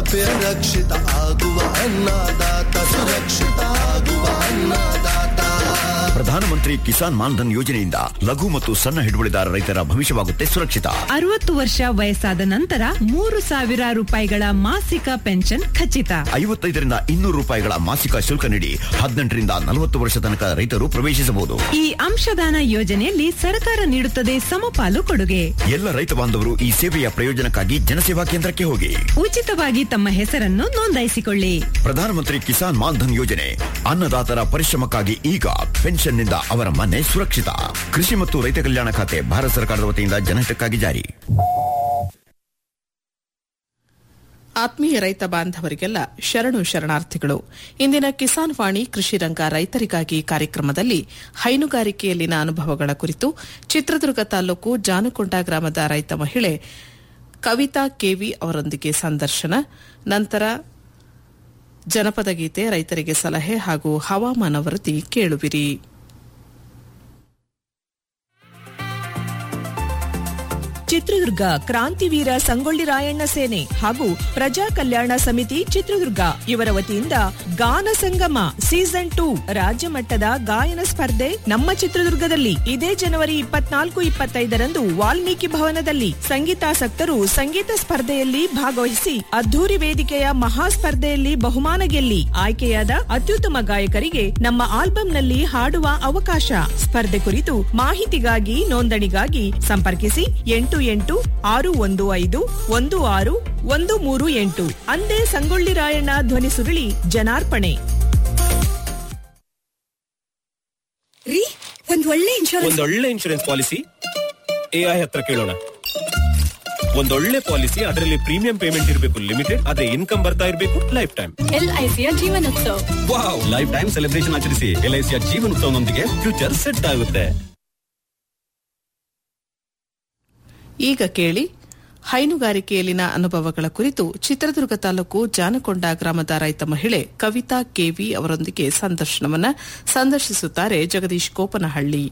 ವೃದ್ಧಾಪ್ಯ ರಕ್ಷಿತ ಆಗುವ ಅನ್ನದಾತ ಸುರಕ್ಷಿತ ಆಗುವ ಅನ್ನದಾತ ಪ್ರಧಾನಮಂತ್ರಿ ಕಿಸಾನ್ ಮಾನ್ಧನ್ ಯೋಜನೆಯಿಂದ ಲಘು ಮತ್ತು ಸಣ್ಣ ಹಿಡುವಳಿದಾರ ರೈತರ ಭವಿಷ್ಯವಾಗುತ್ತೆ ಸುರಕ್ಷಿತ ಅರವತ್ತು ವರ್ಷ ವಯಸ್ಸಾದ ನಂತರ ಮೂರು ಸಾವಿರ ರೂಪಾಯಿಗಳ ಮಾಸಿಕ ಪೆನ್ಷನ್ ಖಚಿತ ಐವತ್ತೈದರಿಂದ ಇನ್ನೂರು ರೂಪಾಯಿಗಳ ಮಾಸಿಕ ಶುಲ್ಕ ನೀಡಿ ಹದಿನೆಂಟರಿಂದ ನಲವತ್ತು ವರ್ಷ ತನಕ ರೈತರು ಪ್ರವೇಶಿಸಬಹುದು ಈ ಅಂಶದಾನ ಯೋಜನೆಯಲ್ಲಿ ಸರ್ಕಾರ ನೀಡುತ್ತದೆ ಸಮಪಾಲು ಕೊಡುಗೆ ಎಲ್ಲ ರೈತ ಬಾಂಧವರು ಈ ಸೇವೆಯ ಪ್ರಯೋಜನಕ್ಕಾಗಿ ಜನಸೇವಾ ಕೇಂದ್ರಕ್ಕೆ ಹೋಗಿ ಉಚಿತವಾಗಿ ತಮ್ಮ ಹೆಸರನ್ನು ನೋಂದಾಯಿಸಿಕೊಳ್ಳಿ ಪ್ರಧಾನಮಂತ್ರಿ ಕಿಸಾನ್ ಮಾನ್ಧನ್ ಯೋಜನೆ ಅನ್ನದಾತರ ಪರಿಶ್ರಮಕ್ಕಾಗಿ ಈಗ ಪೆನ್ಷನ್ನಿಂದ ಅವರ ಮನೆ ಸುರಕ್ಷಿತ ಕೃಷಿ ಮತ್ತು ರೈತ ಕಲ್ಯಾಣ ಖಾತೆ ಭಾರತ ಸರ್ಕಾರದ ವತಿಯಿಂದ ಜನಹಿತಕ್ಕಾಗಿ ಜಾರಿ ಆತ್ಮೀಯ ರೈತ ಬಾಂಧವರಿಗೆಲ್ಲ ಶರಣು ಶರಣಾರ್ಥಿಗಳು ಇಂದಿನ ಕಿಸಾನ್ ವಾಣಿ ಕೃಷಿ ರಂಗ ರೈತರಿಗಾಗಿ ಕಾರ್ಯಕ್ರಮದಲ್ಲಿ ಹೈನುಗಾರಿಕೆಯಲ್ಲಿನ ಅನುಭವಗಳ ಕುರಿತು ಚಿತ್ರದುರ್ಗ ತಾಲೂಕು ಜಾನುಕೊಂಡ ಗ್ರಾಮದ ರೈತ ಮಹಿಳೆ ಕವಿತಾ ಕೆವಿ ಅವರೊಂದಿಗೆ ಸಂದರ್ಶನ ನಂತರ ಜನಪದ ಗೀತೆ ರೈತರಿಗೆ ಸಲಹೆ ಹಾಗೂ ಹವಾಮಾನ ವರದಿ ಕೇಳುವಿರಿ ಚಿತ್ರದುರ್ಗ ಕ್ರಾಂತಿವೀರ ಸಂಗೊಳ್ಳಿ ರಾಯಣ್ಣ ಸೇನೆ ಹಾಗೂ ಪ್ರಜಾ ಕಲ್ಯಾಣ ಸಮಿತಿ ಚಿತ್ರದುರ್ಗ ಇವರ ವತಿಯಿಂದ ಗಾನ ಸಂಗಮ ಸೀಸನ್ ಟೂ ರಾಜ್ಯ ಮಟ್ಟದ ಗಾಯನ ಸ್ಪರ್ಧೆ ನಮ್ಮ ಚಿತ್ರದುರ್ಗದಲ್ಲಿ ಇದೇ ಜನವರಿ ಇಪ್ಪತ್ನಾಲ್ಕು ಇಪ್ಪತ್ತೈದರಂದು ವಾಲ್ಮೀಕಿ ಭವನದಲ್ಲಿ ಸಂಗೀತಾಸಕ್ತರು ಸಂಗೀತ ಸ್ಪರ್ಧೆಯಲ್ಲಿ ಭಾಗವಹಿಸಿ ಅದ್ದೂರಿ ವೇದಿಕೆಯ ಮಹಾ ಸ್ಪರ್ಧೆಯಲ್ಲಿ ಬಹುಮಾನ ಗೆಲ್ಲಿ ಆಯ್ಕೆಯಾದ ಅತ್ಯುತ್ತಮ ಗಾಯಕರಿಗೆ ನಮ್ಮ ಆಲ್ಬಂನಲ್ಲಿ ಹಾಡುವ ಅವಕಾಶ ಸ್ಪರ್ಧೆ ಕುರಿತು ಮಾಹಿತಿಗಾಗಿ ನೋಂದಣಿಗಾಗಿ ಸಂಪರ್ಕಿಸಿ ಎಂಟು ಎಂಟು ಆರು ಒಂದು ಐದು ಒಂದು ಆರು ಒಂದು ಮೂರು ಎಂಟು ಅಂದೇ ಸಂಗೊಳ್ಳಿ ರಾಯಣ್ಣ ಧ್ವನಿ ಸುರುಳಿ ಜನಾರ್ಪಣೆ ರೀ ಒಂದ್ ಒಳ್ಳೆ ಇನ್ಶೂರೆನ್ಸ್ ಒಂದೊಳ್ಳೆ ಇನ್ಶೂರೆನ್ಸ್ ಪಾಲಿಸಿ ಎಐ ಹತ್ರ ಕೇಳೋಣ ಒಂದೊಳ್ಳೆ ಪಾಲಿಸಿ ಅದರಲ್ಲಿ ಪ್ರೀಮಿಯಂ ಪೇಮೆಂಟ್ ಇರಬೇಕು ಲಿಮಿಟೆಡ್ ಅದೇ ಇನ್ಕಮ್ ಬರ್ತಾ ಇರಬೇಕು ಲೈಫ್ ಟೈಮ್ ಎಲ್ಐಸಿಯ ಜೀವನೋತ್ಸವ ವಾವ್ ಲೈಫ್ ಟೈಮ್ ಸೆಲೆಬ್ರೇಷನ್ ಆಚರಿಸಿ ಎಲ್ಐಸಿಯ ಜೀವನೋತ್ಸವನೊಂದಿಗೆ ಫ್ಯೂಚರ್ ಸೆಟ್ ಆಗುತ್ತೆ ಈಗ ಕೇಳಿ ಹೈನುಗಾರಿಕೆಯಲ್ಲಿನ ಅನುಭವಗಳ ಕುರಿತು ಚಿತ್ರದುರ್ಗ ತಾಲೂಕು ಜಾನಕೊಂಡ ಗ್ರಾಮದ ರೈತ ಮಹಿಳೆ ಕವಿತಾ ಕೆವಿ ಅವರೊಂದಿಗೆ ಸಂದರ್ಶನವನ್ನ ಸಂದರ್ಶಿಸುತ್ತಾರೆ ಜಗದೀಶ್ ಕೋಪನಹಳ್ಳಿ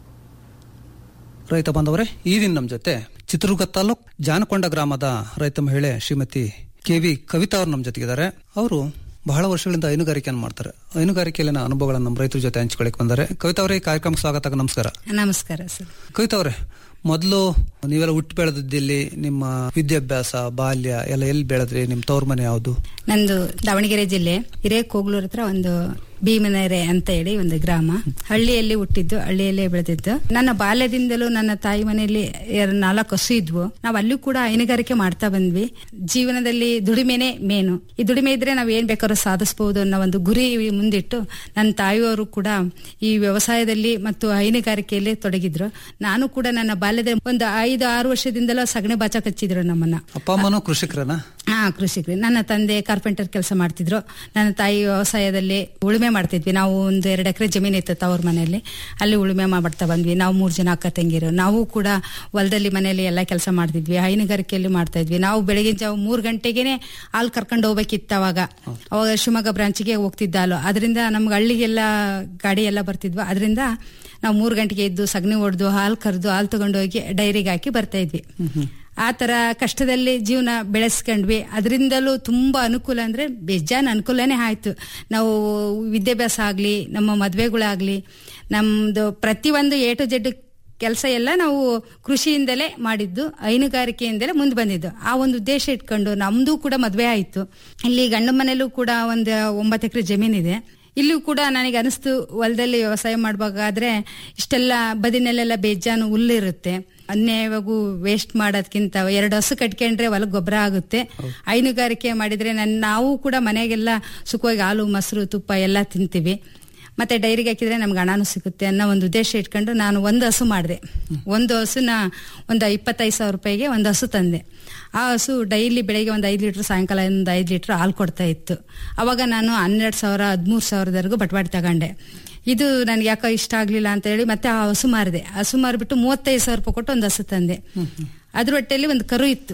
ರೈತ ಬಾಂಧವರೇ ಈ ದಿನ ನಮ್ಮ ಜೊತೆ ಚಿತ್ರದುರ್ಗ ತಾಲೂಕ್ ಜಾನಕೊಂಡ ಗ್ರಾಮದ ರೈತ ಮಹಿಳೆ ಶ್ರೀಮತಿ ಕೆ ವಿ ಕವಿತಾ ಅವರು ನಮ್ಮ ಜೊತೆಗಿದ್ದಾರೆ ಅವರು ಬಹಳ ವರ್ಷಗಳಿಂದ ಹೈನುಗಾರಿಕೆಯನ್ನು ಮಾಡ್ತಾರೆ ಹೈನುಗಾರಿಕೆಯಲ್ಲಿನ ಅನುಭವಗಳನ್ನು ನಮ್ಮ ರೈತರ ಜೊತೆ ಹಂಚಿಕೊಳ್ಳಿಕ್ ಬಂದರೆ ಕವಿತಾ ಅವರೇ ಈ ಕಾರ್ಯಕ್ರಮಕ್ಕೆ ಸ್ವಾಗತ ನಮಸ್ಕಾರ ನಮಸ್ಕಾರ ಸರ್ ಕವಿತಾ ಅವರೇ ಮೊದಲು ನೀವೆಲ್ಲ ಹುಟ್ಟು ಬೆಳೆದಿದ್ದಲ್ಲಿ ನಿಮ್ಮ ವಿದ್ಯಾಭ್ಯಾಸ ಬಾಲ್ಯ ಎಲ್ಲ ಎಲ್ಲಿ ಬೆಳೆದ್ರಿ ನಿಮ್ಮ ತವ್ರ ಮನೆ ಯಾವುದು ನಂದು ದಾವಣಗೆರೆ ಜಿಲ್ಲೆ ಹಿರೇಕೋಗ್ಲೂರ್ ಹತ್ರ ಒಂದು ಭೀಮನೆರೆ ಅಂತ ಹೇಳಿ ಒಂದು ಗ್ರಾಮ ಹಳ್ಳಿಯಲ್ಲಿ ಹುಟ್ಟಿದ್ದು ಹಳ್ಳಿಯಲ್ಲೇ ಬೆಳೆದಿದ್ದು ನನ್ನ ಬಾಲ್ಯದಿಂದಲೂ ನನ್ನ ತಾಯಿ ಮನೆಯಲ್ಲಿ ಎರ- ನಾಲ್ಕು ಹಸು ಇದ್ವು ನಾವು ಅಲ್ಲೂ ಕೂಡ ಹೈನುಗಾರಿಕೆ ಮಾಡ್ತಾ ಬಂದ್ವಿ ಜೀವನದಲ್ಲಿ ದುಡಿಮೆನೆ ಮೇನು ಈ ದುಡಿಮೆ ಇದ್ರೆ ನಾವ್ ಏನ್ ಬೇಕಾದ್ರೂ ಸಾಧಿಸಬಹುದು ಅನ್ನೋ ಒಂದು ಗುರಿ ಮುಂದಿಟ್ಟು ನನ್ನ ತಾಯಿಯವರು ಕೂಡ ಈ ವ್ಯವಸಾಯದಲ್ಲಿ ಮತ್ತು ಹೈನುಗಾರಿಕೆಯಲ್ಲಿ ತೊಡಗಿದ್ರು ನಾನು ಕೂಡ ನನ್ನ ಬಾಲ್ಯದಲ್ಲಿ ಒಂದು ಐದು ಆರು ವರ್ಷದಿಂದಲೂ ಸಗಣಿ ಬಾಚ ಕಚ್ಚಿದ್ರು ನಮ್ಮನ್ನ ಅಪ್ಪ ಅಮ್ಮನೂ ಕೃಷಿಕರನ ಹಾ ಕೃಷಿಕರು ನನ್ನ ತಂದೆ ಕಾರ್ಪೆಂಟರ್ ಕೆಲಸ ಮಾಡ್ತಿದ್ರು ನನ್ನ ತಾಯಿ ವ್ಯವಸಾಯದಲ್ಲಿ ಉಳುಮೆ ಮಾಡ್ತಿದ್ವಿ ನಾವು ಒಂದು ಎರಡು ಎಕರೆ ಜಮೀನು ಇತ್ತು ತವ್ರ ಮನೆಯಲ್ಲಿ ಅಲ್ಲಿ ಉಳುಮೆ ಮಾಡ್ತಾ ಬಂದ್ವಿ ನಾವು ಮೂರು ಜನ ಅಕ್ಕ ತಂಗಿರು ನಾವು ಕೂಡ ಹೊಲದಲ್ಲಿ ಮನೆಯಲ್ಲಿ ಎಲ್ಲ ಕೆಲಸ ಮಾಡ್ತಿದ್ವಿ ಹೈನುಗಾರಿಕೆಯಲ್ಲಿ ಮಾಡ್ತಾ ಇದ್ವಿ ನಾವು ಬೆಳಗಿನ ಜಾವ ಮೂರು ಗಂಟೆಗೆನೆ ಹಾಲು ಕರ್ಕೊಂಡು ಹೋಗ್ಬೇಕಿತ್ತು ಅವಾಗ ಅವಾಗ ಶಿವಮೊಗ್ಗ ಬ್ರಾಂಚಿಗೆ ಹೋಗ್ತಿದ್ದ ಹಾಲು ಅದರಿಂದ ನಮ್ಗೆ ಹಳ್ಳಿಗೆಲ್ಲ ಗಾಡಿ ಎಲ್ಲ ಬರ್ತಿದ್ವು ಅದರಿಂದ ನಾವು ಮೂರು ಗಂಟೆಗೆ ಎದ್ದು ಸಗಣಿ ಹೊಡೆದು ಹಾಲು ಕರೆದು ಹಾಲು ತಗೊಂಡೋಗಿ ಡೈರಿಗೆ ಹಾಕಿ ಬರ್ತಾ ಇದ್ವಿ ಆ ತರ ಕಷ್ಟದಲ್ಲಿ ಜೀವನ ಬೆಳೆಸ್ಕೊಂಡ್ವಿ ಅದರಿಂದಲೂ ತುಂಬಾ ಅನುಕೂಲ ಅಂದ್ರೆ ಬೇಜಾನ್ ಅನುಕೂಲನೇ ಆಯ್ತು ನಾವು ವಿದ್ಯಾಭ್ಯಾಸ ಆಗ್ಲಿ ನಮ್ಮ ಮದ್ವೆಗಳಾಗ್ಲಿ ನಮ್ದು ಪ್ರತಿಯೊಂದು ಎ ಟು ಜೆಡ್ ಕೆಲಸ ಎಲ್ಲ ನಾವು ಕೃಷಿಯಿಂದಲೇ ಮಾಡಿದ್ದು ಹೈನುಗಾರಿಕೆಯಿಂದಲೇ ಮುಂದೆ ಬಂದಿದ್ದು ಆ ಒಂದು ಉದ್ದೇಶ ಇಟ್ಕೊಂಡು ನಮ್ದು ಕೂಡ ಮದ್ವೆ ಆಯ್ತು ಇಲ್ಲಿ ಗಂಡ ಮನೇಲೂ ಕೂಡ ಒಂದು ಒಂಬತ್ತು ಎಕರೆ ಜಮೀನಿದೆ ಇಲ್ಲೂ ಕೂಡ ನನಗೆ ಅನಿಸ್ತು ಹೊಲದಲ್ಲಿ ವ್ಯವಸಾಯ ಮಾಡಬೇಕಾದ್ರೆ ಇಷ್ಟೆಲ್ಲ ಬದಿನಲ್ಲೆಲ್ಲ ಬೇಜಾನು ಹುಲ್ಲಿರುತ್ತೆ ಅನ್ಯಾಯವಾಗೂ ವೇಸ್ಟ್ ಮಾಡೋದ್ಕಿಂತ ಎರಡು ಹಸು ಕಟ್ಕೊಂಡ್ರೆ ಹೊಲಕ್ಕೆ ಗೊಬ್ಬರ ಆಗುತ್ತೆ ಹೈನುಗಾರಿಕೆ ಮಾಡಿದ್ರೆ ನನ್ ನಾವು ಕೂಡ ಮನೆಗೆಲ್ಲ ಸುಖವಾಗಿ ಹಾಲು ಮೊಸರು ತುಪ್ಪ ಎಲ್ಲ ತಿಂತೀವಿ ಮತ್ತೆ ಡೈರಿಗೆ ಹಾಕಿದ್ರೆ ನಮ್ಗೆ ಹಣನೂ ಸಿಗುತ್ತೆ ಅನ್ನೋ ಒಂದು ಉದ್ದೇಶ ಇಟ್ಕೊಂಡು ನಾನು ಒಂದು ಹಸು ಮಾಡಿದೆ ಒಂದು ಹಸುನ ಒಂದು ಇಪ್ಪತ್ತೈದು ಸಾವಿರ ರೂಪಾಯಿಗೆ ಒಂದು ಹಸು ತಂದೆ ಆ ಹಸು ಡೈಲಿ ಬೆಳಿಗ್ಗೆ ಒಂದು ಐದು ಲೀಟ್ರ್ ಸಾಯಂಕಾಲ ಒಂದು ಐದು ಲೀಟ್ರ್ ಹಾಲು ಕೊಡ್ತಾ ಇತ್ತು ಅವಾಗ ನಾನು ಹನ್ನೆರಡು ಸಾವಿರ ಹದಿಮೂರು ಸಾವಿರದವರೆಗೂ ಬಟ್ವಾಡಿ ತಗೊಂಡೆ ಇದು ನನಗೆ ಯಾಕೋ ಇಷ್ಟ ಆಗ್ಲಿಲ್ಲ ಅಂತ ಹೇಳಿ ಮತ್ತೆ ಆ ಹಸು ಮಾರಿದೆ ಹಸು ಮಾರಿಬಿಟ್ಟು ಮೂವತ್ತೈದು ಸಾವಿರ ರೂಪಾಯಿ ಕೊಟ್ಟು ಒಂದು ಹಸು ತಂದೆ ಅದ್ರ ಹೊಟ್ಟೆಯಲ್ಲಿ ಒಂದು ಕರು ಇತ್ತು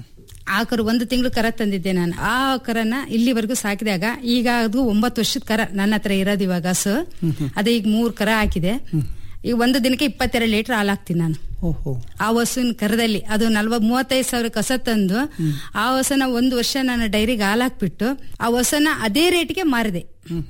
ಆ ಕರು ಒಂದು ತಿಂಗಳು ಕರ ತಂದಿದ್ದೆ ನಾನು ಆ ಕರನ ಇಲ್ಲಿವರೆಗೂ ಸಾಕಿದಾಗ ಈಗ ಅದು ಒಂಬತ್ತು ವರ್ಷದ ಕರ ನನ್ನ ಹತ್ರ ಇರೋದು ಇವಾಗ ಹಸು ಅದೇ ಈಗ ಮೂರ್ ಕರ ಹಾಕಿದೆ ಈಗ ಒಂದು ದಿನಕ್ಕೆ ಇಪ್ಪತ್ತೆರಡು ಲೀಟರ್ ಹಾಲು ಹಾಕ್ತೀನಿ ನಾನು ಓಹೋ ಆ ಹಸುವಿನ ಕರದಲ್ಲಿ ಅದು ನಲ್ವ ಮೂವತ್ತೈದು ಸಾವಿರ ಕಸ ತಂದು ಆ ಹೊಸನ ಒಂದು ವರ್ಷ ನಾನು ಡೈರಿಗೆ ಹಾಲು ಹಾಕ್ಬಿಟ್ಟು ಆ ಹೊಸನ ಅದೇ ರೇಟ್ಗೆ ಮಾರಿದೆ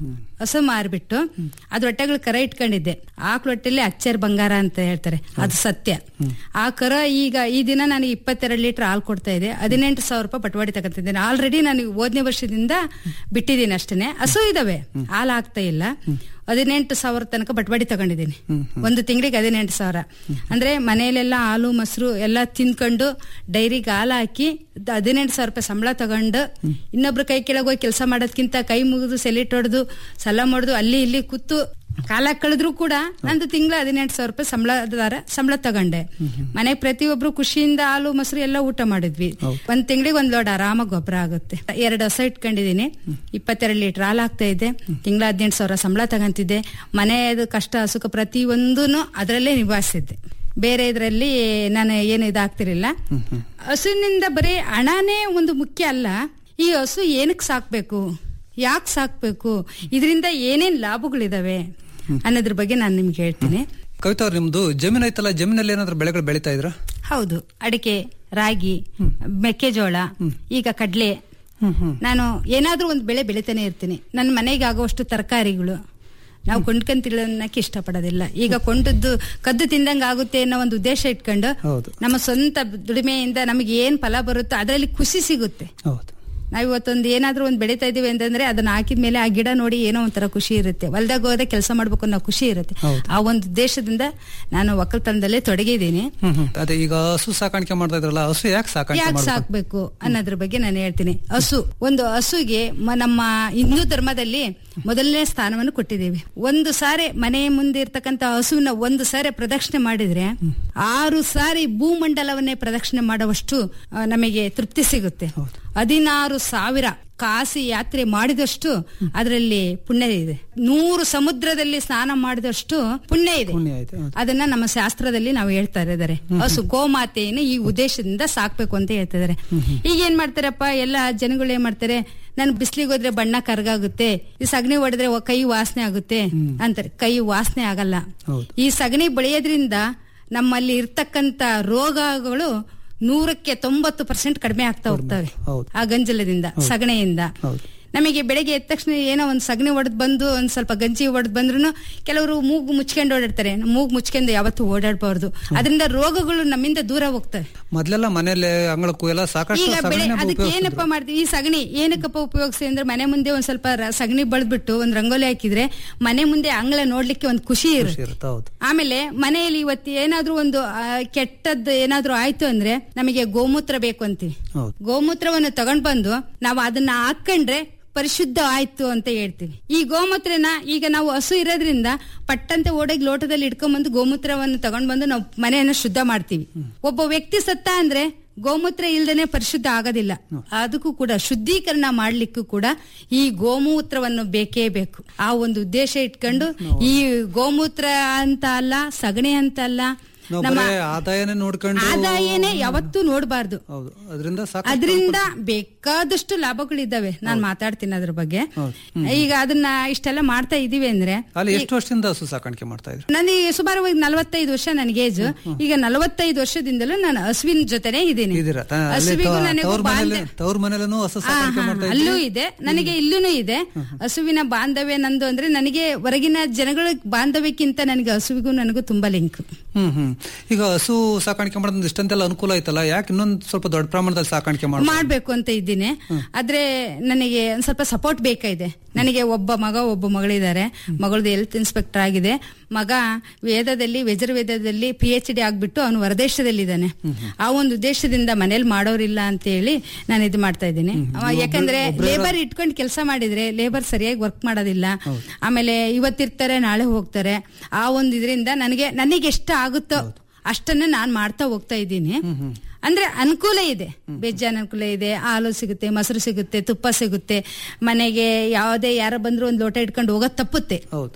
ಹಸು ಮಾರ್ಬಿಟ್ಟು ಅದ್ರ ಹೊಟ್ಟೆಗಳು ಕರ ಇಟ್ಕೊಂಡಿದ್ದೆ ಆಕಳ ಹೊಟ್ಟೆಲಿ ಅಚ್ಚರ್ ಬಂಗಾರ ಅಂತ ಹೇಳ್ತಾರೆ ಅದು ಸತ್ಯ ಆ ಕರ ಈಗ ಈ ದಿನ ನನಗೆ ಇಪ್ಪತ್ತೆರಡು ಲೀಟರ್ ಹಾಲು ಕೊಡ್ತಾ ಇದೆ ಹದಿನೆಂಟು ಸಾವಿರ ರೂಪಾಯಿ ಪಟವಾಡಿ ತಗೊಂತಿದ್ದೇನೆ ಆಲ್ರೆಡಿ ನಾನು ಹೋದನೇ ವರ್ಷದಿಂದ ಬಿಟ್ಟಿದ್ದೀನಿ ಅಷ್ಟೇ ಹಸು ಇದಾವೆ ಹಾಲು ಆಗ್ತಾ ಇಲ್ಲ ಹದಿನೆಂಟು ಸಾವಿರ ತನಕ ಬಟ್ವಾಡಿ ತಗೊಂಡಿದ್ದೀನಿ ಒಂದು ತಿಂಗಳಿಗೆ ಹದಿನೆಂಟು ಸಾವಿರ ಅಂದ್ರೆ ಮನೆಯಲ್ಲೆಲ್ಲ ಹಾಲು ಮೊಸರು ಎಲ್ಲ ತಿನ್ಕೊಂಡು ಡೈರಿಗೆ ಹಾಲು ಹಾಕಿ ದ- ಹದಿನೆಂಟು ಸಾವಿರ ರೂಪಾಯಿ ಸಂಬಳ ತಗೊಂಡು ಇನ್ನೊಬ್ರು ಕೈ ಕೆಳಗೆ ಹೋಗಿ ಕೆಲಸ ಮಾಡೋದ್ಕಿಂತ ಕೈ ಮುಗಿದು ಸೆಲಿಟ್ ಹೊಡೆದು ಸಲ ಮಾಡುದು ಅಲ್ಲಿ ಇಲ್ಲಿ ಕೂತು ಕಾಲ ಕಳೆದ್ರು ಕೂಡ ನಂದು ತಿಂಗಳ ಹದಿನೆಂಟು ಸಾವಿರ ರೂಪಾಯಿ ಸಂಬಳದಾರ ಸಂಬಳ ತಗೊಂಡೆ ಮನೆ ಪ್ರತಿಯೊಬ್ರು ಖುಷಿಯಿಂದ ಹಾಲು ಮೊಸರು ಎಲ್ಲ ಊಟ ಮಾಡಿದ್ವಿ ಒಂದ್ ತಿಂಗಳಿಗೆ ಒಂದ್ ಲೋಡ್ ಆರಾಮಾಗಿ ಗೊಬ್ಬರ ಆಗುತ್ತೆ ಎರಡು ಹೊಸ ಇಟ್ಕೊಂಡಿದೀನಿ ಇಪ್ಪತ್ತೆರಡು ಲೀಟರ್ ಹಾಲು ಆಗ್ತಾ ಇದೆ ತಿಂಗಳ ಹದಿನೆಂಟು ಸಾವಿರ ಸಂಬಳ ತಗೊಂತಿದ್ದೆ ಮನೆಯದು ಕಷ್ಟ ಸುಖ ಪ್ರತಿಯೊಂದೂ ಅದರಲ್ಲೇ ನಿಭಾಯಿಸಿದ್ದೆ ಬೇರೆ ಇದರಲ್ಲಿ ನಾನು ಏನು ಇದಾಗ್ತಿರ್ಲಿಲ್ಲ ಹಸುವಿನಿಂದ ಬರೀ ಹಣನೇ ಒಂದು ಮುಖ್ಯ ಅಲ್ಲ ಈ ಹಸು ಏನಕ್ಕೆ ಸಾಕ್ಬೇಕು ಯಾಕೆ ಸಾಕ್ಬೇಕು ಇದರಿಂದ ಏನೇನ್ ಲಾಭಗಳಿದಾವೆ ಅನ್ನೋದ್ರ ಬಗ್ಗೆ ನಾನು ನಿಮ್ಗೆ ಹೇಳ್ತೀನಿ ಕವಿತಾ ಅವ್ರ ನಿಮ್ದು ಜಮೀನ್ ಐತಲ್ಲ ಜಮೀನಲ್ಲಿ ಏನಾದ್ರು ಬೆಳೆಗಳು ಬೆಳಿತಾ ಇದ್ರ ಹೌದು ಅಡಿಕೆ ರಾಗಿ ಮೆಕ್ಕೆಜೋಳ ಈಗ ಕಡ್ಲೆ ನಾನು ಏನಾದ್ರೂ ಒಂದು ಬೆಳೆ ಬೆಳಿತಾನೆ ಇರ್ತೀನಿ ನನ್ನ ಮನೆಗೆ ಆಗುವಷ್ಟು ತರಕಾರಿಗಳು ನಾವು ಕೊಂಡ್ಕೊಂಡ್ ತಿನ್ನಕ್ಕೆ ಇಷ್ಟಪಡೋದಿಲ್ಲ ಈಗ ಕೊಂಡದ್ದು ಕದ್ದು ತಿಂದಂಗ ಆಗುತ್ತೆ ಅನ್ನೋ ಒಂದು ಉದ್ದೇಶ ಇಟ್ಕೊಂಡು ಹೌದು. ನಮ್ಮ ಸ್ವಂತ ದುಡಿಮೆಯಿಂದ ನಮಗೆ ಏನ್ ಫಲ ಬರುತ್ತೋ ಅದರಲ್ಲಿ ಖುಷಿ ಸಿಗುತ್ತೆ ಹೌದು ನಾವ್ ಇವತ್ತೊಂದು ಏನಾದ್ರೂ ಒಂದು ಬೆಳಿತಾ ಇದೀವಿ ಅಂತಂದ್ರೆ ಅದನ್ನ ಹಾಕಿದ ಮೇಲೆ ಆ ಗಿಡ ನೋಡಿ ಏನೋ ಒಂಥರ ಖುಷಿ ಇರುತ್ತೆ ಹೊಲ್ದಾಗ ಹೋದ್ರೆ ಕೆಲಸ ಮಾಡ್ಬೇಕು ಅನ್ನೋ ಖುಷಿ ಇರುತ್ತೆ ಹೌದು. ಆ ಒಂದು ದೇಶದಿಂದ ನಾನು ಒಕ್ಕಲ್ತನದಲ್ಲೇ ತೊಡಗಿದ್ದೀನಿ ಹ್ಮ್ ಹ್ಮ್. ಅದೇ ಈಗ ಹಸು ಸಾಕಾಣಿಕೆ ಮಾಡ್ತಾ ಇದ್ರಲ್ಲ ಹಸು ಯಾಕೆ ಸಾಕಾಣಿಕೆ ಯಾಕೆ ಮಾಡ್ಬೇಕು ಸಾಕ್ಬೇಕು ಅನ್ನೋದ್ರ ಬಗ್ಗೆ ನಾನು ಹೇಳ್ತೀನಿ ಹಸು ಒಂದು ಹಸುಗೆ ಮ- ನಮ್ಮ ಹಿಂದೂ ಧರ್ಮದಲ್ಲಿ ಮೊದಲನೇ ಸ್ಥಾನವನ್ನು ಕೊಟ್ಟಿದ್ದೀವಿ ಒಂದು ಸಾರಿ ಮನೆ ಮುಂದೆ ಇರ್ತಕ್ಕಂತ ಹಸುವಿನ ಒಂದು ಸಾರಿ ಪ್ರದಕ್ಷಿಣೆ ಮಾಡಿದ್ರೆ ಆರು ಸಾರಿ ಭೂಮಂಡಲವನ್ನೇ ಪ್ರದಕ್ಷಿಣೆ ಮಾಡುವಷ್ಟು ಆ, ನಮಗೆ ತೃಪ್ತಿ ಸಿಗುತ್ತೆ ಹದಿನಾರು ಸಾವಿರ ಕಾಸಿ ಯಾತ್ರೆ ಮಾಡಿದಷ್ಟು ಅದರಲ್ಲಿ ಪುಣ್ಯ ಇದೆ ನೂರು ಸಮುದ್ರದಲ್ಲಿ ಸ್ನಾನ ಮಾಡಿದಷ್ಟು ಪುಣ್ಯ ಇದೆ ಪುಣ್ಯ ಐತೆ ಹೌದು. ಅದನ್ನ ನಮ್ಮ ಶಾಸ್ತ್ರದಲ್ಲಿ ನಾವು ಹೇಳ್ತಾ ಇದ್ದಾರೆ ಹಸು ಗೋಮಾತೆಯನ್ನು ಈ ಉದ್ದೇಶದಿಂದ ಸಾಕ್ಬೇಕು ಅಂತ ಹೇಳ್ತಾ ಇದಾರೆ ಈಗ ಏನ್ ಮಾಡ್ತಾರಪ್ಪ ಎಲ್ಲ ಜನಗಳು ಏನ್ ಮಾಡ್ತಾರೆ ನಾನು ಬಿಸ್ಲಿಗೆ ಹೋದ್ರೆ ಬಣ್ಣ ಕರ್ಗಾಗುತ್ತೆ ಈ ಸಗಣಿ ಹೊಡೆದ್ರೆ ಒ- ಕೈ ವಾಸನೆ ಆಗುತ್ತೆ ಅಂತಾರೆ ಕೈ ವಾಸನೆ ಆಗಲ್ಲ ಹೌದು. ಈ ಸಗಣಿ ಬೆಳೆಯೋದ್ರಿಂದ ನಮ್ಮಲ್ಲಿ ಇರ್ತಕ್ಕಂತ ರೋಗಗಳು ನೂರಕ್ಕೆ ತೊಂಬತ್ತು ಪರ್ಸೆಂಟ್ ಕಡಿಮೆ ಆಗ್ತಾ ಹೋಗ್ತವೆ ಹೌದು. ಆ ಗಂಜಲದಿಂದ ಸಗಣಿಯಿಂದ ಹೌದು. ನಮಗೆ ಬೆಳಗ್ಗೆ ಎದ್ದ ತಕ್ಷಣ ಏನೋ ಒಂದ್ ಸಗಣಿ ಹೊಡೆದ್ ಬಂದು ಒಂದ್ ಸ್ವಲ್ಪ ಗಂಜಿ ಹೊಡೆದ್ ಬಂದ್ರು ಕೆಲವರು ಮೂಗು ಮುಚ್ಕೊಂಡು ಓಡಾಡ್ತಾರೆ ಮೂಗು ಮುಚ್ಕೊಂಡು ಯಾವತ್ತೂ ಓಡಾಡಬಾರ್ದು ಅದರಿಂದ ರೋಗಗಳು ನಮ್ಮಿಂದ ದೂರ ಹೋಗ್ತವೆ ಮೊದ್ಲೆಲ್ಲ ಮನೆಯಲ್ಲಿ ಅಂಗಳಕ್ಕೂ ಎಲ್ಲ ಸಾಕಷ್ಟು ಈಗ ಬೆಳೆ ಸಗಣಿನ ಅದಕ್ಕೆ ಉಪಯೋಗಿಸ್ತಿದ್ರು. ಏನಪ್ಪ ಮಾಡ್ತೀವಿ ಈ ಸಗಣಿ ಏನಕ್ಕಪ್ಪ ಉಪಯೋಗಿಸಿ ಅಂದ್ರೆ ಮನೆ ಮುಂದೆ ಒಂದ್ ಸ್ವಲ್ಪ ರ- ಸಗಣಿ ಬಳದ್ಬಿಟ್ಟು ಒಂದ್ ರಂಗೋಲಿ ಹಾಕಿದ್ರೆ ಮನೆ ಮುಂದೆ ಅಂಗಳ ನೋಡ್ಲಿಕ್ಕೆ ಒಂದ್ ಖುಷಿ ಖುಷಿ ಇರುತ್ತೆ ಇರುತ್ತೆ ಹೌದು ಆಮೇಲೆ ಮನೆಯಲ್ಲಿ ಇವತ್ತು ಏನಾದ್ರೂ ಒಂದು ಆ, ಕೆಟ್ಟದ್ದು ಏನಾದ್ರೂ ಆಯ್ತು ಅಂದ್ರೆ ನಮಗೆ ಗೋಮೂತ್ರ ಬೇಕು ಅಂತೀವಿ ಹೌದು. ಗೋಮೂತ್ರವನ್ನು ತಗೊಂಡ್ ಬಂದು ನಾವು ಅದನ್ನ ಹಾಕೊಂಡ್ರೆ ಪರಿಶುದ್ಧ ಆಯ್ತು ಅಂತ ಹೇಳ್ತೀವಿ ಈ ಗೋಮೂತ್ರನ ಈಗ ನಾವು ಹಸು ಇರೋದ್ರಿಂದ ಪಟ್ಟಂತೆ ಓಡೋಗಿ ಲೋಟದಲ್ಲಿ ಇಟ್ಕೊಂಡ್ಬಂದು ಗೋಮೂತ್ರವನ್ನು ತಗೊಂಡ್ ಬಂದು ನಾವು ಮನೆಯನ್ನ ಶುದ್ಧ ಮಾಡ್ತೀವಿ ಒಬ್ಬ ವ್ಯಕ್ತಿ ಸತ್ತ ಅಂದ್ರೆ ಗೋಮೂತ್ರ ಇಲ್ದೇನೆ ಪರಿಶುದ್ಧ ಆಗೋದಿಲ್ಲ ಅದಕ್ಕೂ ಕೂಡ ಶುದ್ಧೀಕರಣ ಮಾಡ್ಲಿಕ್ಕೂ ಕೂಡ ಈ ಗೋಮೂತ್ರವನ್ನು ಬೇಕೇ ಬೇಕು ಆ ಒಂದು ಉದ್ದೇಶ ಇಟ್ಕೊಂಡು ಈ ಗೋಮೂತ್ರ ಅಂತ ಅಲ್ಲ ಸಗಣಿ ಅಂತ ಅಲ್ಲ ನಾವು ನಮ್ಮ ಬರೇ ಆದಾಯನೇ ನೋಡ್ಕೊಂಡು ಆದಾಯನೇ ಯಾವತ್ತೂ ನೋಡಬಾರ್ದು ಹೌದು ಅದರಿಂದ ಸಾಕಷ್ಟು ಅದರಿಂದ ಬೇಕಾದಷ್ಟು ಲಾಭಗಳಿದ್ದಾವೆ ನಾನ್ ಮಾತಾಡ್ತೀನಿ ಅದ್ರ ಬಗ್ಗೆ ಈಗ ಅದನ್ನ ಇಷ್ಟೆಲ್ಲ ಮಾಡ್ತಾ ಇದೀವಿ ಅಂದ್ರೆ ಅಲ್ಲಿ ಎಷ್ಟು ವರ್ಷದಿಂದ ಹಸು ಸಾಕಾಣಿಕೆ ಮಾಡ್ತಾ ಇದ್ರು ನನಗೆ ಸುಮಾರು ನಲವತ್ತೈದು ವರ್ಷ ನನಗೆ ಏಜ್ ಈಗ ನಲವತ್ತೈದು ವರ್ಷದಿಂದಲೂ ನಾನು ಹಸುವಿನ ಜೊತೆನೆ ಇದ್ದೀನಿ ಇದೀರಾ ತ- ಅಲ್ಲಿ ಹಸುವಿಗೂ ತ- ನನಗೂ ತವ್ರ ಮನೇಲಿ ಬಾಂಧ- ತವ್ರ ಮನೇಲೂ ಹಸು ಆ, ಸಾಕಾಣಿಕೆ ಹಾ, ಮಾಡ್ತಾ ಅಲ್ಲೂ ಇದ್ರು ಇದೆ ನನಗೆ ಇಲ್ಲೂ ಇದೆ ಹಸುವಿನ ಬಾಂಧವ್ಯ ನಂದು ಅಂದ್ರೆ ನನಗೆ ಹೊರಗಿನ ಜನಗಳ ಬಾಂಧವ್ಯಕ್ಕಿಂತ ನನಗೆ ಹಸುವಿಗೂ ನನಗೂ ತುಂಬಾ ಲಿಂಕ್ ಹ್ಮ್ ಹ್ಮ್ ಈಗ ಹಸು ಸಾಕಾಣಿಕೆ ಮಾಡೋದು ಇಷ್ಟಂತೆಲ್ಲ ಅನುಕೂಲ ಐತಲ್ಲ ಯಾಕೆ ಇನ್ನೊಂದ್ ಸ್ವಲ್ಪ ದೊಡ್ಡ ಪ್ರಮಾಣದಲ್ಲಿ ಸಾಕಾಣಿಕೆ ಮಾಡ್ಬೋದು ಮಾಡ್ಬೇಕು ಅಂತ ಇದ್ದೀನಿ ಆದ್ರೆ ನನಗೆ ಒಂದ್ ಸ್ವಲ್ಪ ಸಪೋರ್ಟ್ ಬೇಕಾಗಿದೆ ನನಗೆ ಒಬ್ಬ ಮಗ ಒಬ್ಬ ಮಗಳಿದ್ದಾರೆ ಮಗಳದು ಹೆಲ್ತ್ ಇನ್ಸ್ಪೆಕ್ಟರ್ ಆಗಿದೆ ಮಗ ವೇದದಲ್ಲಿ ವೇದದಲ್ಲಿ ಪಿ ಎಚ್ ಡಿ ಆಗ್ಬಿಟ್ಟು ಅವನು ಹೊರದೇಶದಲ್ಲಿದ್ದಾನೆ ಆ ಒಂದು ಉದ್ದೇಶದಿಂದ ಮನೇಲಿ ಮಾಡೋರಿಲ್ಲ ಅಂತ ಹೇಳಿ ನಾನು ಇದು ಮಾಡ್ತಾ ಇದ್ದೀನಿ ಅವ ಯಾಕಂದ್ರೆ ಲೇಬರ್ ಇಟ್ಕೊಂಡು ಕೆಲಸ ಮಾಡಿದ್ರೆ ಲೇಬರ್ ಸರಿಯಾಗಿ ವರ್ಕ್ ಮಾಡೋದಿಲ್ಲ ಆಮೇಲೆ ಇವತ್ತಿರ್ತಾರೆ ನಾಳೆ ಹೋಗ್ತಾರೆ ಆ ಒಂದು ಇದರಿಂದ ನನಗೆ ನನಗೆ ಎಷ್ಟು ಆಗುತ್ತೋ ಅಷ್ಟನ್ನ ನಾನ್ ಮಾಡ್ತಾ ಹೋಗ್ತಾ ಇದ್ದೀನಿ ಅಂದ್ರೆ ಅನುಕೂಲ ಇದೆ ಬೇಜಾನ್ ಅನುಕೂಲ ಇದೆ ಹಾಲು ಸಿಗುತ್ತೆ ಮೊಸರು ಸಿಗುತ್ತೆ ತುಪ್ಪ ಸಿಗುತ್ತೆ ಮನೆಗೆ ಯಾವುದೇ ಯಾರ ಬಂದ್ರು ಒಂದ್ ಲೋಟ ಇಟ್ಕೊಂಡು ಹೋಗೋದ್ ತಪ್ಪುತ್ತೆ ಹೌದು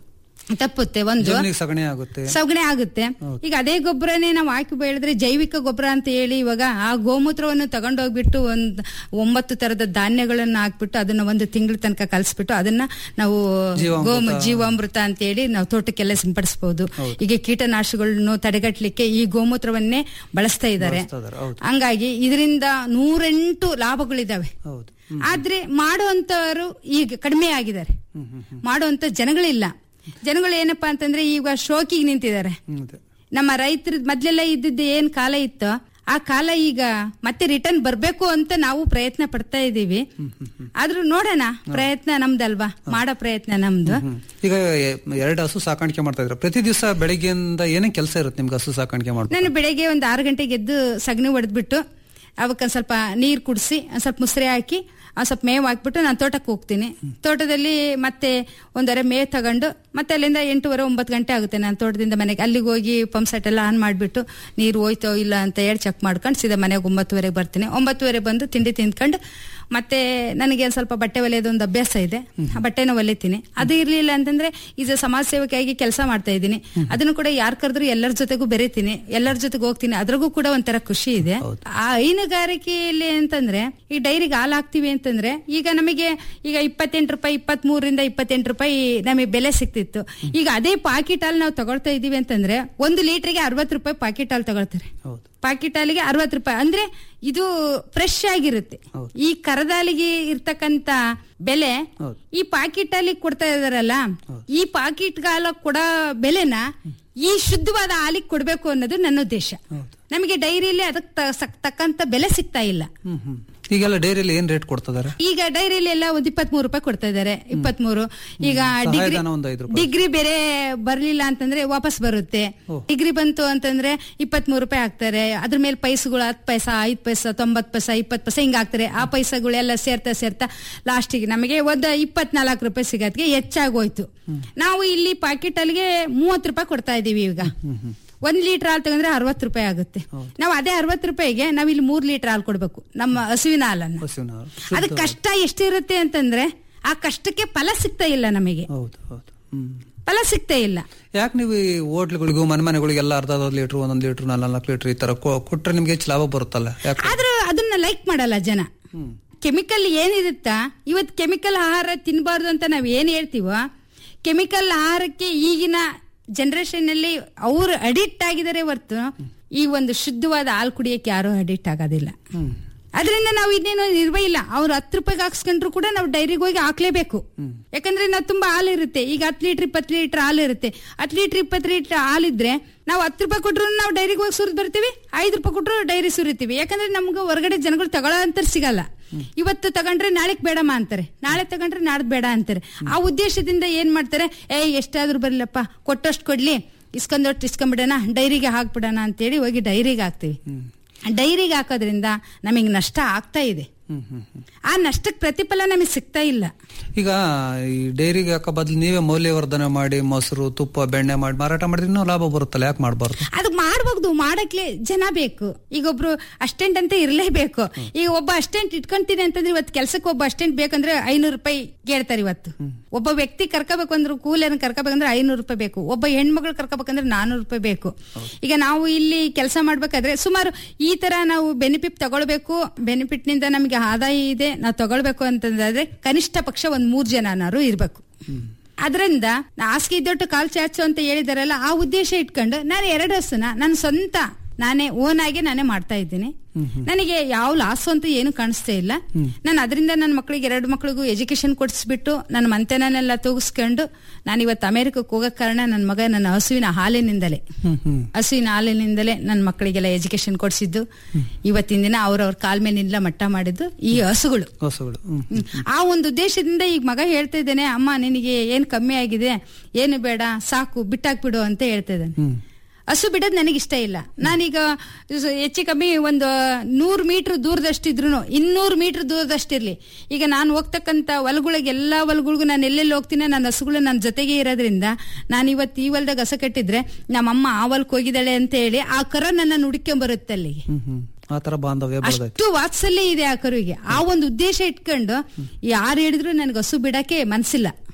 ತಪ್ಪುತ್ತೆ ಒಂದು ಜಮೀನಿಗೆ ಸಗಣಿ ಆಗುತ್ತೆ ಸಗಣಿ ಆಗುತ್ತೆ ಈಗ ಅದೇ ಗೊಬ್ಬರನೇ ನಾವು ಹಾಕಿ ಬೆಳೆದ್ರೆ ಜೈವಿಕ ಗೊಬ್ಬರ ಅಂತ ಹೇಳಿ ಇವಾಗ ಆ ಗೋಮೂತ್ರವನ್ನು ತಗೊಂಡೋಗ್ಬಿಟ್ಟು ಒಂದ್ ಒಂಬತ್ತು ತರದ ಧಾನ್ಯಗಳನ್ನ ಹಾಕ್ಬಿಟ್ಟು ಅದನ್ನ ಒಂದು ತಿಂಗಳ ತನಕ ಕಲಸ್ಬಿಟ್ಟು ಅದನ್ನ ನಾವು ಜೀವಾಮೃತ. ಗೋಮ ಜೀವಾಮೃತ ಅಂತ ಹೇಳಿ ನಾವು ತೋಟಕ್ಕೆಲ್ಲ ಸಿಂಪಡಿಸಬಹುದು ಈಗ ಕೀಟನಾಶಕಗಳನ್ನು ತಡೆಗಟ್ಟಲಿಕ್ಕೆ ಈ ಗೋಮೂತ್ರವನ್ನೇ ಬಳಸ್ತಾ ಇದ್ದಾರೆ ಬಳಸ್ತಾ ಇದ್ದಾರೆ, ಹೌದು. ಹಂಗಾಗಿ ಇದರಿಂದ ನೂರೆಂಟು ಲಾಭಗಳಿದಾವೆ ಹೌದು ಆದ್ರೆ ಮಾಡುವಂತವರು ಈಗ ಕಡಿಮೆ ಆಗಿದ್ದಾರೆ ಮಾಡುವಂತ ಜನಗಳಿಲ್ಲ ಜನಗಳು ಏನಪ್ಪಾ ಅಂತಂದ್ರೆ ಈಗ ಶೋಕಿಗೆ ನಿಂತಿದ್ದಾರೆ ಹ್ಮ್, ಅದೇ. ನಮ್ಮ ರೈತರ ಮೊದ್ಲೆಲ್ಲ ಇದ್ದಿದ್ದು ಏನ್ ಕಾಲ ಇತ್ತು ಆ ಕಾಲ ಈಗ ಮತ್ತೆ ರಿಟರ್ನ್ ಬರ್ಬೇಕು ಅಂತ ನಾವು ಪ್ರಯತ್ನ ಪಡ್ತಾ ಇದೀವಿ ಆದ್ರೂ ನೋಡೋಣ ಪ್ರಯತ್ನ ನಮ್ದಲ್ವಾ ಮಾಡೋ ಪ್ರಯತ್ನ ನಮ್ದು ಹ್ಮ್. ಈಗ ಎ- ಎರಡು ಹಸು ಸಾಕಾಣಿಕೆ ಮಾಡ್ತಾ ಇದ್ರೆ ಪ್ರತಿ ದಿವಸ ಬೆಳಿಗ್ಗೆಯಿಂದ ಏನೇನ್ ಕೆಲಸ ಇರುತ್ತೆ ನಿಮ್ಗೆ ಹಸು ಸಾಕಾಣಿಕೆ ಮಾಡ್ತಾರೆ ನಾನು ಬೆಳಗ್ಗೆ ಒಂದು ಆರು ಗಂಟೆಗೆ ಎದ್ದು ಸಗಣಿ ಹೊಡೆದ್ಬಿಟ್ಟು ಅವಕ್ಕೆ ಒಂದ್ ಸ್ವಲ್ಪ ನೀರ್ ಕುಡಿಸಿ ಒಂದ್ ಸ್ವಲ್ಪ ಮುಸ್ರೆ ಹಾಕಿ ಒಂದ್ ಸ್ವಲ್ಪ ಮೇವ್ ಹಾಕ್ಬಿಟ್ಟು ನಾನು ತೋಟಕ್ಕೆ ಹೋಗ್ತೀನಿ ತೋಟದಲ್ಲಿ ಮತ್ತೆ ಒಂದರೆ ಮೇವ್ ತಗೊಂಡು ಮತ್ತೆ ಅಲ್ಲಿಂದ ಎಂಟೂವರೆ ಒಂಬತ್ತು ಗಂಟೆ ಆಗುತ್ತೆ ನಾನು ತೋಟದಿಂದ ಮನೆಗೆ ಅಲ್ಲಿಗೆ ಹೋಗಿ ಪಂಪ್ ಸೆಟ್ ಎಲ್ಲ ಆನ್ ಮಾಡಿಬಿಟ್ಟು ನೀರು ಹೋಯ್ತೋ ಇಲ್ಲ ಅಂತ ಹೇಳಿ ಚೆಕ್ ಮಾಡ್ಕೊಂಡು ಸೀದಾ ಮನೆಗೆ ಒಂಬತ್ತುವರೆಗೆ ಬರ್ತೀನಿ ಒಂಬತ್ತುವರೆ ಬಂದು ತಿಂಡಿ ತಿಂದ್ಕೊಂಡು ಮತ್ತೆ ನನಗೆ ಒಂದ್ ಸ್ವಲ್ಪ ಬಟ್ಟೆ ಹೊಲಿಯೋದು ಒಂದು ಅಭ್ಯಾಸ ಇದೆ ಆ ಬಟ್ಟೆನ ಹೊಲಿತೀನಿ ಅದು ಇರ್ಲಿಲ್ಲ ಅಂತಂದ್ರೆ ಈಗ ಸಮಾಜ ಸೇವಕಿಯಾಗಿ ಕೆಲಸ ಮಾಡ್ತಾ ಇದ್ದೀನಿ ಅದನ್ನು ಕೂಡ ಯಾರು ಕರೆದ್ರು ಎಲ್ಲರ ಜೊತೆಗೂ ಬೆರಿತೀನಿ ಎಲ್ಲರ ಜೊತೆಗೆ ಹೋಗ್ತೀನಿ ಅದ್ರಾಗೂ ಕೂಡ ಒಂಥರ ಖುಷಿ ಇದೆ ಆ ಹೈನುಗಾರಿಕೆಯಲ್ಲಿ ಅಂತಂದ್ರೆ ಈ ಡೈರಿಗೆ ಹಾಲು ಹಾಕ್ತಿವಿ ಅಂತಂದ್ರೆ ಈಗ ನಮಗೆ ಈಗ ಇಪ್ಪತ್ತೆಂಟು ರೂಪಾಯಿ ಇಪ್ಪತ್ತ್ ಮೂರರಿಂದ ಇಪ್ಪತ್ತೆಂಟು ರೂಪಾಯಿ ನಮಗೆ ಬೆಲೆ ಸಿಕ್ತಿತ್ತು ಈಗ ಅದೇ ಪಾಕಿಟ್ ಹಾಲು ನಾವು ತಗೊಳ್ತಾ ಇದೀವಿ ಅಂತಂದ್ರೆ ಒಂದು ಲೀಟರ್ಗೆ ಅರವತ್ತು ರೂಪಾಯಿ ಪಾಕಿಟ್ ಹಾಲು ತಗೊಳ್ತಾರೆ ಹೌದು ಪಾಕಿಟ್ ಹಾಲಿಗೆ ಅರವತ್ತು ರೂಪಾಯಿ ಅಂದ್ರೆ ಇದು ಫ್ರೆಶ್ ಆಗಿರುತ್ತೆ ಈ ಕರದಾಲಿಗೆ ಇರ್ತಕ್ಕಂತ ಬೆಲೆ ಹೌದು. ಈ ಪಾಕಿಟ್ ಹಾಲಿಗೆ ಕೊಡ್ತಾ ಇದಾರಲ್ಲ ಈ ಪಾಕಿಟ್ ಹಾಲ ಕೊಡೋ ಬೆಲೆನ ಈ ಶುದ್ಧವಾದ ಹಾಲಿಗೆ ಕೊಡ್ಬೇಕು ಅನ್ನೋದು ನನ್ನ ಉದ್ದೇಶ ನಮಗೆ ಡೈರಿಯಲ್ಲಿ ಅದಕ್ಕೆ ತಕ್ಕಂತ ಬೆಲೆ ಸಿಗ್ತಾ ಇಲ್ಲ ಹ್ಮ್ ಹ್ಮ್ ಈಗೆಲ್ಲ ಡೈರಿಯಲ್ಲಿ ಏನ್ ರೇಟ್ ಕೊಡ್ತಿದ್ದಾರೆ ಈಗ ಡೈರಿಯಲ್ಲಿ ಎಲ್ಲ ಒಂದು ಇಪ್ಪತ್ಮೂರು ರೂಪಾಯಿ ಕೊಡ್ತಾ ಇದ್ದಾರೆ ಇಪ್ಪತ್ಮೂರು ಈಗ ಡಿಗ್ರಿ ಸಹಾಯಧನ ಒಂದು ಐದು ರೂಪಾಯಿ. ಡಿಗ್ರಿ ಬೇರೆ ಬರ್ಲಿಲ್ಲ ಅಂತಂದ್ರೆ ವಾಪಸ್ ಬರುತ್ತೆ ಡಿಗ್ರಿ ಬಂತು ಅಂತಂದ್ರೆ ಇಪ್ಪತ್ಮೂರು ರೂಪಾಯಿ ಹಾಕ್ತಾರೆ ಅದ್ರ ಮೇಲೆ ಪೈಸಗಳು ಹತ್ತು ಪೈಸಾ ಐದ್ ಪೈಸಾ ತೊಂಬತ್ ಪೈಸಾ ಇಪ್ಪತ್ ಪೈಸಾ ಹಿಂಗ್ ಹಾಕ್ತಾರೆ ಆ ಪೈಸಾಗಳೆಲ್ಲ ಸೇರ್ತಾ ಸೇರ್ತಾ ಲಾಸ್ಟಿಗೆ ನಮಗೆ ಒಂದು ಇಪ್ಪತ್ನಾಲ್ಕು ರೂಪಾಯಿ ಸಿಗೋದಕ್ಕೆ ಹೆಚ್ಚಾಗೋಯ್ತು ನಾವು ಇಲ್ಲಿ ಪಾಕೆಟ್ ಅಲ್ಲಿಗೆ ಮೂವತ್ತು ರೂಪಾಯಿ ಕೊಡ್ತಾ ಇದೀವಿ ಈಗ ಒಂದ್ ಲೀಟರ್ ಹಾಲು ತಗೊಂಡ್ರೆ ಅರವತ್ತು ರೂಪಾಯಿ ಆಗುತ್ತೆ ನಾವು ಅದೇ ಅರವತ್ತು ರೂಪಾಯಿಗೆ ನಾವ್ ಇಲ್ಲಿ ಮೂರ್ ಲೀಟರ್ ಹಾಲು ಕೊಡ್ಬೇಕು ನಮ್ಮ ಹಸುವಿನ ಹಾಲನ್ನ ಹಸುವಿನ ಹಾಲು. ಅದ ಕಷ್ಟ ಎಷ್ಟಿರುತ್ತೆ ಅಂತಂದ್ರೆ ಆ ಕಷ್ಟಕ್ಕೆ ಫಲ ಸಿಗ್ತಾ ಇಲ್ಲ ನಮಗೆ ಹೌದು ಹೌದು ಹ್ಮ್ ಫಲ ಸಿಗ್ತಾ ಇಲ್ಲ ಯಾಕೆ ನೀವು ಈ ಹೋಟ್ಲುಗಳಿಗೂ ಮನೆ ಮನೆಗಳಿಗೆಲ್ಲ ಅರ್ಧ ಅರ್ಧ ಲೀಟರ್ ಒಂದೊಂದು ಲೀಟರ್ ನಾಲ್ಕು ಲೀಟರ್ ಈ ತರ ಕೊ- ಕೊಟ್ರೆ ನಿಮ್ಗೆ ಹೆಚ್ಚು ಲಾಭ ಬರುತ್ತಲ್ಲ ಯಾಕೆ ಆದ್ರೆ ಅದನ್ನ ಲೈಕ್ ಮಾಡಲ್ಲ ಜನ ಕೆಮಿಕಲ್ ಏನಿರುತ್ತಾ ಇವತ್ ಕೆಮಿಕಲ್ ಆಹಾರ ತಿನ್ಬಾರ್ದು ಅಂತ ನಾವ್ ಏನ್ ಹೇಳ್ತೀವೋ ಕೆಮಿಕಲ್ ಆಹಾರಕ್ಕೆ ಈಗಿನ ಜನರೇಷನ್ ಅಲ್ಲಿ ಅವರು ಅಡಿಕ್ಟ್ ಆಗಿದ್ದಾರೆ ಹೊರ್ತು ಈ ಒಂದು ಶುದ್ಧವಾದ ಹಾಲು ಕುಡಿಯಕ್ಕೆ ಯಾರು ಅಡಿಕ್ಟ್ ಆಗೋದಿಲ್ಲ ಅದರಿಂದ ನಾವು ಇನ್ನೇನು ನಿರ್ವ ಇಲ್ಲ ಅವ್ರು ಹತ್ತು ರೂಪಾಯಿಗೆ ಹಾಕ್ಸ್ಕೊಂಡ್ರು ಕೂಡ ನಾವು ಡೈರಿಗೆ ಹೋಗಿ ಹಾಕ್ಲೇಬೇಕು ಯಾಕಂದ್ರೆ ನಾವು ತುಂಬಾ ಹಾಲು ಇರುತ್ತೆ ಈಗ ಹತ್ತು ಲೀಟರ್ ಇಪ್ಪತ್ತು ಲೀಟರ್ ಹಾಲು ಇರುತ್ತೆ ಹತ್ತು ಲೀಟರ್ ಇಪ್ಪತ್ತು ಲೀಟರ್ ಹಾಲಿದ್ರೆ ನಾವು ಹತ್ತು ರೂಪಾಯಿ ಕೊಟ್ರು ನಾವು ಡೈರಿಗೆ ಹೋಗಿ ಸುರಿದ್ ಬರ್ತೀವಿ ಐದು ರೂಪಾಯಿ ಕೊಟ್ರು ಡೈರಿ ಸುರಿತೀವಿ ಯಾಕಂದ್ರೆ ನಮ್ಗೆ ಹೊರಗಡೆ ಜನಗಳು ತಗೊಳ್ಳೋ ಅಂತ ಸಿಗಲ್ಲ ಇವತ್ತು ತಗೊಂಡ್ರೆ ನಾಳೆಗ್ ಬೇಡಮ್ಮ ಅಂತಾರೆ ನಾಳೆ ತಗೊಂಡ್ರೆ ನಾಡ್ದು ಬೇಡ ಅಂತಾರೆ ಆ ಉದ್ದೇಶದಿಂದ ಏನ್ ಮಾಡ್ತಾರೆ ಏ ಎಷ್ಟಾದ್ರೂ ಬರ್ಲಪ್ಪ ಕೊಟ್ಟಷ್ಟು ಕೊಡ್ಲಿ ಇಸ್ಕೊಂಡೊಟ್ಟು ಇಸ್ಕೊಂಡ್ಬಿಡೋಣ ಡೈರಿಗೆ ಹಾಕ್ಬಿಡೋಣ ಅಂತೇಳಿ ಹೋಗಿ ಡೈರಿಗೆ ಹಾಕ್ತಿವಿ ಡೈರಿಗೆ ಹಾಕೋದ್ರಿಂದ ನಮಗೆ ನಷ್ಟ ಆಗ್ತಾ ಇದೆ ಆ ನಷ್ಟಕ್ಕೆ ಪ್ರತಿಫಲ ನಮಗೆ ಸಿಗ್ತಾ ಇಲ್ಲ ಈಗ ಈ ಡೈರಿಗೆ ಹಾಕೋ ಬದಲು ನೀವೇ ಮೌಲ್ಯವರ್ಧನೆ ಮಾಡಿ ಮೊಸರು ತುಪ್ಪ ಬೆಣ್ಣೆ ಮಾಡಿ ಮಾರಾಟ ಮಾಡಿದ್ರೆ ಇನ್ನೂ ಲಾಭ ಬರುತ್ತಲ್ಲ ಯಾಕೆ ಮಾಡಬಾರ್ದು ಅದು ಮಾಡ್ಬಹುದು ಮಾಡಕ್ಕೆ ಜನ ಬೇಕು ಈಗ ಒಬ್ರು ಅಸ್ಟೆಂಟ್ ಅಂತ ಇರ್ಲೇಬೇಕು ಈಗ ಒಬ್ಬ ಅಸ್ಟೆಂಟ್ ಇಟ್ಕೊಂತೀನಿ ಅಂತಂದ್ರೆ ಇವತ್ತು ಕೆಲ್ಸಕ್ಕೆ ಒಬ್ಬ ಅಸ್ಟೆಂಟ್ ಬೇಕಂದ್ರೆ ಐನೂರು ರೂಪಾಯಿ ಕೇಳ್ತಾರೆ ಇವತ್ತು ಒಬ್ಬ ವ್ಯಕ್ತಿ ಕರ್ಕೋಬೇಕು ಅಂದ್ರೆ ಕೂಲಿಯನ್ನು ಕರ್ಕೋಬೇಕಂದ್ರೆ ಐನೂರು ರೂಪಾಯಿ ಬೇಕು ಒಬ್ಬ ಹೆಣ್ಮಗಳು ಕರ್ಕೋಬೇಕಂದ್ರೆ ನಾನೂರು ರೂಪಾಯಿ ಬೇಕು ಈಗ ನಾವು ಇಲ್ಲಿ ಕೆಲಸ ಮಾಡ್ಬೇಕಾದ್ರೆ ಸುಮಾರು ಈ ತರ ನಾವು ಬೆನಿಫಿಟ್ ತಗೊಳ್ಬೇಕು ಬೆನಿಫಿಟ್ ನಿಂದ ನಮಗೆ ಆದಾಯ ಇದೆ ನಾವು ತಗೊಳ್ಬೇಕು ಅಂತಂದ್ರೆ ಕನಿಷ್ಠ ಪಕ್ಷ ಒಂದ್ ಮೂರ್ ಜನನಾರು ಇರ್ಬೇಕು ಅದರಿಂದ ಹಾಸಿಗೆ ಇದ್ದೊಟ್ಟು ಕಾಲ್ ಚಾಚು ಅಂತ ಹೇಳಿದಾರಲ್ಲ ಆ ಉದ್ದೇಶ ಇಟ್ಕೊಂಡು ನಾನು ಎರಡು ಹಸುನ ನನ್ನ ಸ್ವಂತ ನಾನೇ ಓನ್ ಆಗಿ ನಾನೇ ಮಾಡ್ತಾ ಇದ್ದೀನಿ ನನಗೆ ಯಾವ ಲಾಸ್ ಅಂತ ಏನು ಕಾಣಿಸ್ತಾ ಇಲ್ಲ ನಾನು ಅದರಿಂದ ನನ್ನ ಮಕ್ಕಳಿಗೆ ಎರಡು ಮಕ್ಕಳಿಗೂ ಎಜುಕೇಶನ್ ಕೊಡಿಸ್ಬಿಟ್ಟು ನನ್ನ ಮಂತೆನೆಲ್ಲ ತೂಗಿಸ್ಕೊಂಡು ನಾನು ಇವತ್ತು ಅಮೆರಿಕಕ್ಕೆ ಹೋಗಕ್ ಕಾರಣ ನನ್ನ ಮಗ ನನ್ನ ಹಸುವಿನ ಹಾಲಿನಿಂದಲೇ ಹಸುವಿನ ಹಾಲಿನಿಂದಲೇ ನನ್ನ ಮಕ್ಕಳಿಗೆಲ್ಲ ಎಜುಕೇಶನ್ ಕೊಡಿಸಿದ್ದು ಇವತ್ತಿನ ದಿನ ಅವ್ರವ್ರ ಕಾಲ್ ಮೇಲೆ ನಿಲ್ಲ ಮಟ್ಟ ಮಾಡಿದ್ದು ಈ ಹಸುಗಳು ಹಸುಗಳು ಹ್ಮ್. ಹ್ಮ್. ಆ ಒಂದು ಉದ್ದೇಶದಿಂದ ಈಗ ಮಗ ಹೇಳ್ತಾ ಇದ್ದೇನೆ ಅಮ್ಮ ನಿನಗೆ ಏನ್ ಕಮ್ಮಿ ಆಗಿದೆ ಏನು ಬೇಡ ಸಾಕು ಬಿಟ್ಟಾಕ್ಬಿಡು ಅಂತ ಹೇಳ್ತಾ ಇದ್ದಾನೆ ಹಸು ಬಿಡೋದು ನನಗೆ ಇಷ್ಟ ಇಲ್ಲ ನಾನೀಗ ಸ- ಹೆಚ್ಚು ಕಮ್ಮಿ ಒಂದು ನೂರು ಮೀಟರ್ ದೂರದಷ್ಟಿದ್ರು ಇನ್ನೂರು ಮೀಟರ್ ದೂರದಷ್ಟಿರ್ಲಿ ಈಗ ನಾನು ಹೋಗ್ತಕ್ಕಂತ ಹೊಲಗಳಿಗೆ ಎಲ್ಲಾ ಹೊಲಗಳಿಗೂ ನಾನು ಎಲ್ಲೆಲ್ಲಿ ಹೋಗ್ತೀನಿ ನನ್ನ ಹಸುಗಳು ನನ್ನ ಜೊತೆಗೆ ಇರೋದ್ರಿಂದ ನಾನು ಇವತ್ತು ಈ ಹೊಲದಾಗ ಹಸ ಕಟ್ಟಿದ್ರೆ ನಮ್ಮಮ್ಮ ಆ ಹೊಲಕ್ಕೆ ಹೋಗಿದ್ದಾಳೆ ಅಂತ ಹೇಳಿ ಆ ಕರ ನನ್ನ ನುಡ್ಕೊಂಬರುತ್ತೆ ಅಲ್ಲಿಗೆ ಹ್ಮ್ ಹ್ಮ್ ಆ ತರ ಬಾಂಧವ್ಯ ಬೆಳೆದೈತೆ ಅಷ್ಟು ವಾತ್ಸಲ್ಯ ಇದೆ ಆ ಕರುವಿಗೆ ಆ ಒಂದು ಉದ್ದೇಶ ಇಟ್ಕೊಂಡು ಯಾರು ಹೇಳಿದ್ರು ನನಗೆ ಹಸು ಬಿಡಕ್ಕೆ ಮನ್ಸಿಲ್ಲ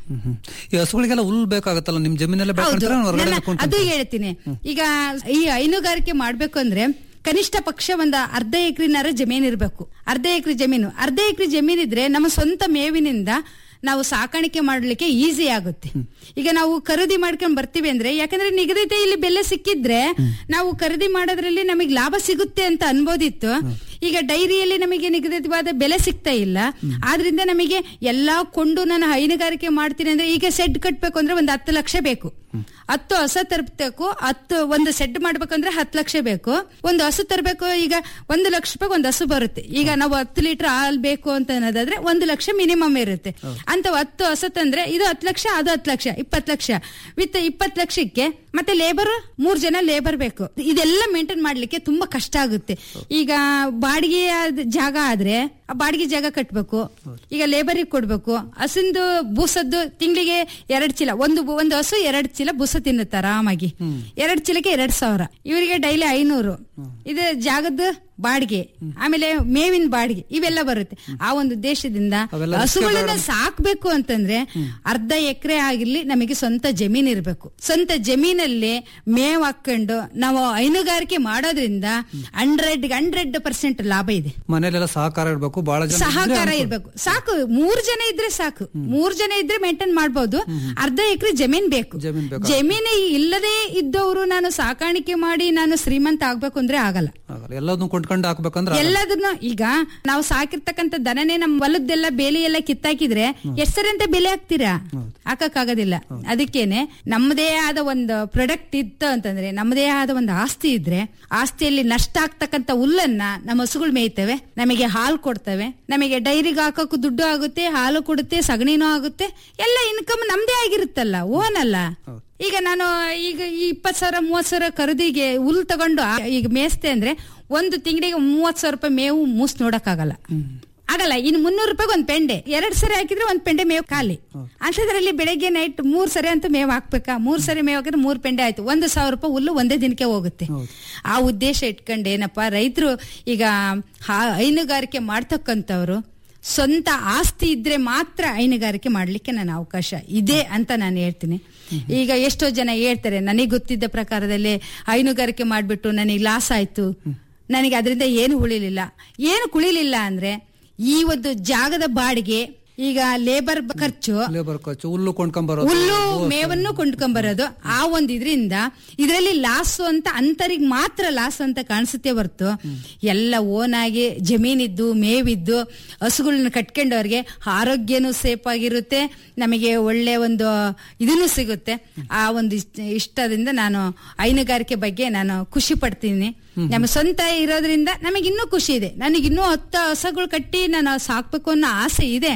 ಹ್ಮ್, ಹ್ಮ್. ಈ ಹಸುಗಳಿಗೆಲ್ಲ ಹುಲ್ ಬೇಕಾಗತ್ತಲ್ಲ ನಿಮ್ ಜಮೀನೆಲ್ಲ ಹೌದು ಬೇಕಾದ್ರೆ ಹೊರಗಡೆ ನನ್ನ- ಅದು ಹೇಳ್ತೀನಿ ಈಗ ಈ ಹೈನುಗಾರಿಕೆ ಮಾಡ್ಬೇಕು ಅಂದ್ರೆ ಕನಿಷ್ಠ ಪಕ್ಷ ಒಂದು ಅರ್ಧ ಎಕರೆನಾರ ಜಮೀನ್ ಇರಬೇಕು ಅರ್ಧ ಎಕರೆ ಜಮೀನು ಅರ್ಧ ಎಕರೆ ಜಮೀನ್ ಇದ್ರೆ ನಮ್ಮ ಸ್ವಂತ ಮೇವಿನಿಂದ ನಾವು ಸಾಕಾಣಿಕೆ ಮಾಡ್ಲಿಕ್ಕೆ ಈಸಿ ಆಗುತ್ತೆ ಈಗ ನಾವು ಖರೀದಿ ಮಾಡ್ಕೊಂಡ್ ಬರ್ತೀವಿ ಅಂದ್ರೆ ಯಾಕಂದ್ರೆ ನಿಗದಿತ ಇಲ್ಲಿ ಬೆಲೆ ಸಿಕ್ಕಿದ್ರೆ ನಾವು ಖರೀದಿ ಮಾಡೋದ್ರಲ್ಲಿ ನಮಗೆ ಲಾಭ ಸಿಗುತ್ತೆ ಅಂತ ಅನ್ಬೋದಿತ್ತು ಈಗ ಡೈರಿಯಲ್ಲಿ ನಮಗೆ ನಿಗದಿತವಾದ ಬೆಲೆ ಸಿಗ್ತಾ ಇಲ್ಲ ಆದ್ರಿಂದ ನಮಗೆ ಎಲ್ಲಾ ಕೊಂಡು ನಾನು ಹೈನುಗಾರಿಕೆ ಮಾಡ್ತೀನಿ ಅಂದ್ರೆ ಈಗ ಸೆಡ್ ಕಟ್ಬೇಕು ಅಂದ್ರೆ ಒಂದು ಹತ್ತು ಲಕ್ಷ ಬೇಕು ಹತ್ತು ಹಸ ತರಬೇಕು ಹತ್ತು ಒಂದು ಸೆಡ್ ಮಾಡ್ಬೇಕಂದ್ರೆ ಹತ್ತು ಲಕ್ಷ ಬೇಕು ಒಂದು ಹಸು ತರಬೇಕು ಈಗ ಒಂದು ಲಕ್ಷ ರೂಪಾಯಿ ಒಂದು ಹಸು ಬರುತ್ತೆ ಈಗ ನಾವು ಹತ್ತು ಲೀಟರ್ ಹಾಲ್ ಬೇಕು ಅಂತ ಅನ್ನೋದಾದ್ರೆ ಒಂದು ಲಕ್ಷ ಮಿನಿಮಮ್ ಇರುತ್ತೆ ಅಂತ ಹತ್ತು ಹಸು ತಂದ್ರೆ ಇದು ಹತ್ತು ಲಕ್ಷ ಅದು ಹತ್ತು ಲಕ್ಷ ಇಪ್ಪತ್ತು ಲಕ್ಷ ವಿತ್ ಇಪ್ಪತ್ತು ಲಕ್ಷಕ್ಕೆ ಮತ್ತೆ ಲೇಬರ್ ಮೂರ್ ಜನ ಲೇಬರ್ ಬೇಕು ಇದೆಲ್ಲ ಮೇಂಟೈನ್ ಮಾಡ್ಲಿಕ್ಕೆ ತುಂಬಾ ಕಷ್ಟ ಆಗುತ್ತೆ ಈಗ ಬಾಡಿಗೆ ಜಾಗ ಆದ್ರೆ ಆ ಬಾಡಿಗೆ ಜಾಗ ಕಟ್ಬೇಕು ಈಗ ಲೇಬರಿಗೆ ಕೊಡ್ಬೇಕು ಹಸಿಂದು ಬೂಸದ್ದು ತಿಂಗಳಿಗೆ ಎರಡ್ ಚೀಲ ಒಂದು ಬು- ಒಂದು ಹಸು ಎರಡ್ ಚೀಲ ಬೂಸ ತಿನ್ನುತ್ತೆ ಆರಾಮಾಗಿ ಎರಡ್ ಚೀಲಕ್ಕೆ ಎರಡ್ ಸಾವಿರ ಇವರಿಗೆ ಡೈಲಿ ಐನೂರು ಇದು ಜಾಗದ ಬಾಡಿಗೆ ಆಮೇಲೆ ಮೇವಿನ ಬಾಡಿಗೆ ಇವೆಲ್ಲ ಬರುತ್ತೆ ಆ ಒಂದು ದೇಶದಿಂದ ಅವೆಲ್ಲ ಹಸುಗಳನ್ನ ಸಾಕ್ಬೇಕು ಅಂತಂದ್ರೆ ಅರ್ಧ ಎಕರೆ ಆಗಿರ್ಲಿ ನಮಗೆ ಸ್ವಂತ ಜಮೀನ್ ಇರಬೇಕು ಸ್ವಂತ ಜಮೀನಲ್ಲಿ ಮೇವ್ ಹಾಕೊಂಡು ನಾವು ಹೈನುಗಾರಿಕೆ ಮಾಡೋದ್ರಿಂದ ಹಂಡ್ರೆಡ್ ಹಂಡ್ರೆಡ್ ಪರ್ಸೆಂಟ್ ಲಾಭ ಇದೆ ಮನೇಲೆಲ್ಲ ಸಹಕಾರ ಇರ್ಬೇಕು ಬಹಳ ಜನ ಇದ್ರೆ ಸಹಕಾರ ಅನುಕೂಲ. ಇರ್ಬೇಕು ಸಾಕು ಮೂರ್ ಜನ ಇದ್ರೆ ಸಾಕು ಮೂರ್ ಜನ ಇದ್ರೆ ಮೇಂಟೈನ್ ಮಾಡ್ಬೋದು ಅರ್ಧ ಎಕರೆ ಜಮೀನ್ ಬೇಕು ಜಮೀನ್ ಬೇಕು. ಜಮೀನು ಇಲ್ಲದೆ ಇದ್ದವರು ನಾನು ಸಾಕಾಣಿಕೆ ಮಾಡಿ ನಾನು ಶ್ರೀಮಂತ ಆಗ್ಬೇಕು ಅಂದ್ರೆ ಆಗಲ್ಲ ಆಗಲ್ಲ. ಎಲ್ಲದನ್ನು ಕೊಂಡ್ಕೊಂಡು ಹಾಕ್ಬೇಕಂದ್ರೆ ಆಗಲ್ಲ. ಎಲ್ಲದನ್ನು ಈಗ ನಾವು ಸಾಕಿರ್ತಕ್ಕಂಥ ದನನೇ ನಮ್ ಹೊಲದ್ದೆಲ್ಲ ಬೇಲಿ ಎಲ್ಲ ಕಿತ್ತಾಕಿದ್ರೆ ಎಷ್ಟ್ ಸರಿ ಅಂತ ಬೆಲೆ ಹಾಕ್ತೀರಾ ಹಾಕಕ್ಕಾಗೋದಿಲ್ಲ ಅದಕ್ಕೇನೆ ನಮ್ಮದೇ ಆದ ಒಂದು ಪ್ರಾಡಕ್ಟ್ ಇತ್ತು ಅಂತಂದ್ರೆ ನಮ್ಮದೇ ಆದ ಒಂದು ಆಸ್ತಿ ಇದ್ರೆ ಆಸ್ತಿಯಲ್ಲಿ ನಷ್ಟ ಆಗ್ತಕ್ಕಂಥ ಹುಲ್ಲನ್ನ ನಮ್ಮ ಹಸುಗಳು ಮೇಯ್ತವೆ ನಮಗೆ ಹಾಲು ಕೊಡ್ತವೆ ನಮಗೆ ಡೈರಿಗೆ ಹಾಕೋಕು ದುಡ್ಡು ಆಗುತ್ತೆ ಹಾಲು ಕೊಡುತ್ತೆ ಸಗಣಿನೂ ಆಗುತ್ತೆ ಎಲ್ಲ ಇನ್ಕಮ್ ನಮ್ದೇ ಆಗಿರುತ್ತಲ್ಲ ಓನ್ ಅಲ್ಲ ಈಗ ನಾನು ಈಗ ಈ ಇಪ್ಪತ್ ಸಾವಿರ ಮೂವತ್ ಸಾವಿರ ಖರೀದಿಗೆ ಹುಲ್ ತಗೊಂಡು ಆ- ಈಗ ಮೇಯಿಸ್ತೆ ಅಂದ್ರೆ ಒಂದು ತಿಂಗಳಿಗೆ ಮೂವತ್ ಸಾವಿರ ರೂಪಾಯಿ ಮೇವು ಮೂಸ್ ನೋಡಕ್ಕಾಗಲ್ಲ ಆಗಲ್ಲ ಇನ್ನು ಮುನ್ನೂರು ರೂಪಾಯಿ ಒಂದ್ ಪೆಂಡೆ ಎರಡ್ ಸರಿ ಹಾಕಿದ್ರೆ ಒಂದ್ ಪೆಂಡೆ ಮೇವು ಖಾಲಿ ಅಂಥದ್ರಲ್ಲಿ ಬೆಳಗ್ಗೆ ನೈಟ್ ಮೂರ್ ಸರಿ ಅಂತ ಮೇವು ಹಾಕ್ಬೇಕಾ ಮೂರ್ ಸರಿ ಮೇವು ಹಾಕಿದ್ರೆ ಮೂರ್ ಪೆಂಡೆ ಆಯ್ತು ಒಂದು ಸಾವಿರ ರೂಪಾಯಿ ಹುಲ್ಲು ಒಂದೇ ದಿನಕ್ಕೆ ಹೋಗುತ್ತೆ ಆ ಉದ್ದೇಶ ಇಟ್ಕೊಂಡು ಏನಪ್ಪಾ ರೈತರು ಈಗ ಹಾ- ಹೈನುಗಾರಿಕೆ ಮಾಡ್ತಕ್ಕಂಥವ್ರು ಸ್ವಂತ ಆಸ್ತಿ ಇದ್ರೆ ಮಾತ್ರ ಹೈನುಗಾರಿಕೆ ಮಾಡ್ಲಿಕ್ಕೆ ನನ್ನ ಅವಕಾಶ ಇದೆ ಅಂತ ನಾನು ಹೇಳ್ತೀನಿ ಈಗ ಎಷ್ಟೋ ಜನ ಹೇಳ್ತಾರೆ ನನಗೆ ಗೊತ್ತಿದ್ದ ಪ್ರಕಾರದಲ್ಲಿ ಹೈನುಗಾರಿಕೆ ಮಾಡ್ಬಿಟ್ಟು ನನಗೆ ಲಾಸ್ ಆಯ್ತು ನನಗೆ ಅದರಿಂದ ಏನು ಉಳಿಲಿಲ್ಲ ಏನು ಕುಳಿಲಿಲ್ಲ ಅಂದ್ರೆ ಈ ಒಂದು ಜಾಗದ ಬಾಡಿಗೆ ಈಗ ಲೇಬರ್ ಖರ್ಚು ಲೇಬರ್ ಖರ್ಚು ಹುಲ್ಲು ಕೊಂಡ್ಕೊಂಬರೋದು ಹುಲ್ಲು ಮೇವನ್ನು ಕೊಂಡ್ಕೊಂಬರೋದು ಆ ಒಂದ್ ಇದ್ರಿಂದ ಇದರಲ್ಲಿ ಲಾಸ್ ಅಂತ ಅಂತರಿಗೆ ಮಾತ್ರ ಲಾಸ್ ಅಂತ ಕಾಣಿಸುತ್ತೆ ಹೊರ್ತು ಎಲ್ಲ ಓನ್ ಆಗಿ ಜಮೀನಿದ್ದು ಮೇವಿದ್ದು ಹಸುಗಳನ್ನ ಕಟ್ಕೊಂಡವ್ರಿಗೆ ಆರೋಗ್ಯನೂ ಸೇಫ್ ಆಗಿರುತ್ತೆ ನಮಗೆ ಒಳ್ಳೆ ಒಂದು ಇದನ್ನು ಸಿಗುತ್ತೆ ಆ ಒಂದು ಇಷ್ಟ- ಇಷ್ಟದಿಂದ ನಾನು ಹೈನುಗಾರಿಕೆ ಬಗ್ಗೆ ನಾನು ಖುಷಿ ಪಡ್ತೀನಿ ನಮ್ಮ ಸ್ವಂತ ಇರೋದ್ರಿಂದ ನಮಗೆ ಇನ್ನೂ ಖುಷಿ ಇದೆ ನನಗೆ ಇನ್ನೂ ಹತ್ತು ಹಸಗಳು ಕಟ್ಟಿ ನಾನು ಸಾಕ್ಬೇಕು ಅನ್ನೋ ಆಸೆ ಇದೆ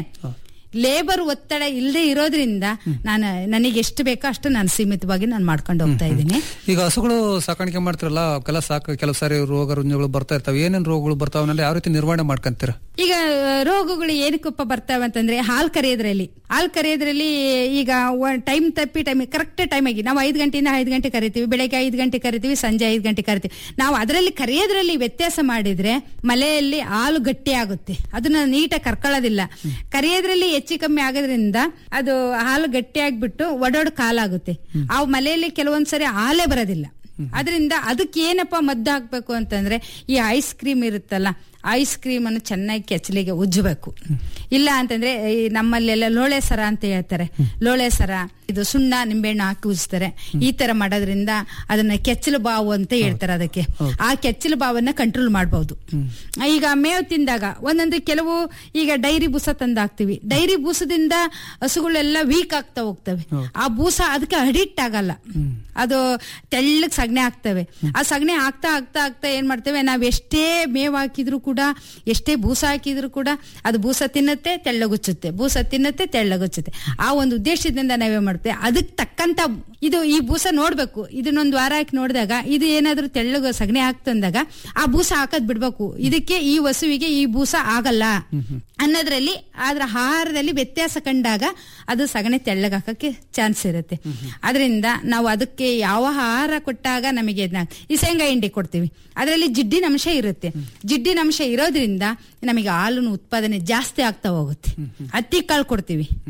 ಲೇಬರ್ ಒತ್ತಡ ಇಲ್ಲದೆ ಇರೋದ್ರಿಂದ ನಾನು ನನಗೆ ಎಷ್ಟು ಬೇಕೋ ಅಷ್ಟು ನಾನು ಸೀಮಿತವಾಗಿ ನಾನು ಮಾಡ್ಕೊಂಡು ಹೋಗ್ತಾ ಇದ್ದೀನಿ ಈಗ ಹಸುಗಳು ಸಾಕಾಣಿಕೆ ಮಾಡ್ತಿರಲ್ಲ ಕೆಲ ಸಾಕ ಕೆಲವು ಸಾರಿ ರೋಗ ರುಜಿನಗಳು ಬರ್ತಾ ಇರ್ತಾವೆ ಏನೇನ್ ರೋಗಗಳು ಬರ್ತಾವ ಅವನ್ನೆಲ್ಲ ಯಾವ ರೀತಿ ನಿರ್ವಹಣೆ ಮಾಡ್ಕೊಂತೀರ ಈಗ ರೋಗಗಳು ಏನಕ್ಕಪ್ಪ ಬರ್ತಾವೆ ಅಂತಂದ್ರೆ ಹಾಲ್ ಕರೆಯೋದ್ರಲ್ಲಿ ಹಾಲ್ ಕರೆಯೋದ್ರಲ್ಲಿ ಈಗ ಟೈಮ್ ತಪ್ಪಿ ಟೈಮ್ ಕರೆಕ್ಟ್ ಟೈಮ್ ಆಗಿ ನಾವು ಐದು ಗಂಟೆಯಿಂದ ಐದು ಗಂಟೆ ಕರಿತೀವಿ ಬೆಳಗ್ಗೆ ಐದು ಗಂಟೆ ಕರಿತೀವಿ ಸಂಜೆ ಐದು ಗಂಟೆ ಕರಿತೀವಿ ನಾವು ಅದರಲ್ಲಿ ಕರೆಯೋದ್ರಲ್ಲಿ ವ್ಯತ್ಯಾಸ ಮಾಡಿದ್ರೆ ಮಲೆಯಲ್ಲಿ ಹಾಲು ಗಟ್ಟಿ ಆಗುತ್ತೆ ಅದನ್ನ ನೀಟಾಗಿ ಕರ್ಕೊಳ್ಳೋದಿಲ್ಲ ಕರೆಯೋದ್ರಲ್ಲಿ ಹೆಚ್ಚು ಕಮ್ಮಿ ಆಗೋದ್ರಿಂದ ಅದು ಹಾಲು ಗಟ್ಟಿ ಆಗ್ಬಿಟ್ಟು ಒಡೋಡ್ ಕಾಲಾಗುತ್ತೆ ಆ ಮಲೆಯಲ್ಲಿ ಕೆಲವೊಂದ್ಸರಿ ಹಾಲೇ ಬರೋದಿಲ್ಲ ಅದರಿಂದ ಅದಕ್ಕೆ ಏನಪ್ಪ ಮದ್ದು ಹಾಕ್ಬೇಕು ಅಂತಂದ್ರೆ ಈ ಐಸ್ ಕ್ರೀಮ್ ಇರುತ್ತಲ್ಲ ಐಸ್ ಕ್ರೀಮ್ ಅನ್ನು ಚೆನ್ನಾಗಿ ಕೆಚ್ಚಲಿಗೆ ಉಜ್ಜಬೇಕು ಇಲ್ಲ ಅಂತಂದ್ರೆ ಈ ನಮ್ಮಲ್ಲೆಲ್ಲ ಲೋಳೆ ಸರ ಅಂತ ಹೇಳ್ತಾರೆ ಲೋಳೆ ಸರ ಇದು ಸುಣ್ಣ ನಿಂಬೆಹಣ್ಣು ಹಾಕಿ ಉಜ್ತಾರೆ ಈ ತರ ಮಾಡೋದ್ರಿಂದ ಅದನ್ನ ಕೆಚ್ಚಲು ಬಾವು ಅಂತ ಹೇಳ್ತಾರೆ ಅದಕ್ಕೆ ಆ ಕೆಚ್ಚಲು ಬಾವನ್ನ ಕಂಟ್ರೋಲ್ ಮಾಡಬಹುದು ಈಗ ಮೇವು ತಿಂದಾಗ ಒಂದೊಂದು ಕೆಲವು ಈಗ ಡೈರಿ ಬೂಸ ತಂದು ಹಾಕ್ತಿವಿ ಡೈರಿ ಬೂಸದಿಂದ ಹಸುಗಳೆಲ್ಲ ವೀಕ್ ಆಗ್ತಾ ಹೋಗ್ತವೆ ಆ ಬೂಸ ಅದಕ್ಕೆ ಅಡಿಕ್ಟ್ ಆಗಲ್ಲ ಅದು ತೆಳ್ಳಗ್ ಸಗಣಿ ಹಾಕ್ತವೆ ಆ ಸಗಣಿ ಹಾಕ್ತಾ ಹಾಕ್ತಾ ಹಾಕ್ತಾ ಏನ್ ಮಾಡ್ತೇವೆ ನಾವ್ ಎಷ್ಟೇ ಮೇವ್ ಹಾಕಿದ್ರು ಕೂಡ ಎಷ್ಟೇ ಬೂಸ ಹಾಕಿದ್ರು ಕೂಡ ಅದು ಬೂಸ ತಿನ್ನುತ್ತೆ ತೆಳ್ಳಗುಚ್ಚುತ್ತೆ ಬೂಸ ತಿನ್ನುತ್ತೆ ತೆಳ್ಳಗುಚ್ಚುತ್ತೆ ಆ ಒಂದು ಉದ್ದೇಶದಿಂದ ನಾವೇ ಮಾಡ್ತೇವೆ ಅದಕ್ಕೆ ತಕ್ಕಂತ ಇದು ಈ ಬೂಸ ನೋಡ್ಬೇಕು ಇದನ್ನೊಂದು ವಾರ ಹಾಕಿ ನೋಡಿದಾಗ ಇದು ಏನಾದ್ರೂ ತೆಳ್ಳಗ ಸಗಣಿ ಹಾಕ್ತಂದಾಗ ಆ ಬೂಸ ಹಾಕದ್ ಬಿಡ್ಬೇಕು ಇದಕ್ಕೆ ಈ ವಸುವಿಗೆ ಈ ಬೂಸ ಆಗಲ್ಲ ಅನ್ನೋದ್ರಲ್ಲಿ ಅದ್ರ ಆಹಾರದಲ್ಲಿ ವ್ಯತ್ಯಾಸ ಕಂಡಾಗ ಅದು ಸಗಣಿ ತೆಳ್ಳಗ ಹಾಕಕ್ಕೆ ಚಾನ್ಸ್ ಇರುತ್ತೆ ಅದರಿಂದ ನಾವು ಅದಕ್ಕೆ ಯಾವ ಆಹಾರ ಕೊಟ್ಟಾಗ ನಮಗೆ ಇದ್ನ- ಈ ಶೇಂಗಾ ಹಿಂಡಿ ಕೊಡ್ತೀವಿ ಅದರಲ್ಲಿ ಜಿಡ್ಡಿನ ಅಂಶ ಇರುತ್ತೆ ಜಿಡ್ಡಿನ ಅಂಶ ಇರೋದ್ರಿಂದ ನಮಗೆ ಹಾಲಿನ ಉತ್ಪಾದನೆ ಜಾಸ್ತಿ ಆಗ್ತಾ ಹೋಗುತ್ತೆ ಹತ್ತಿ ಕಾಳು ಕೊಡ್ತೀವಿ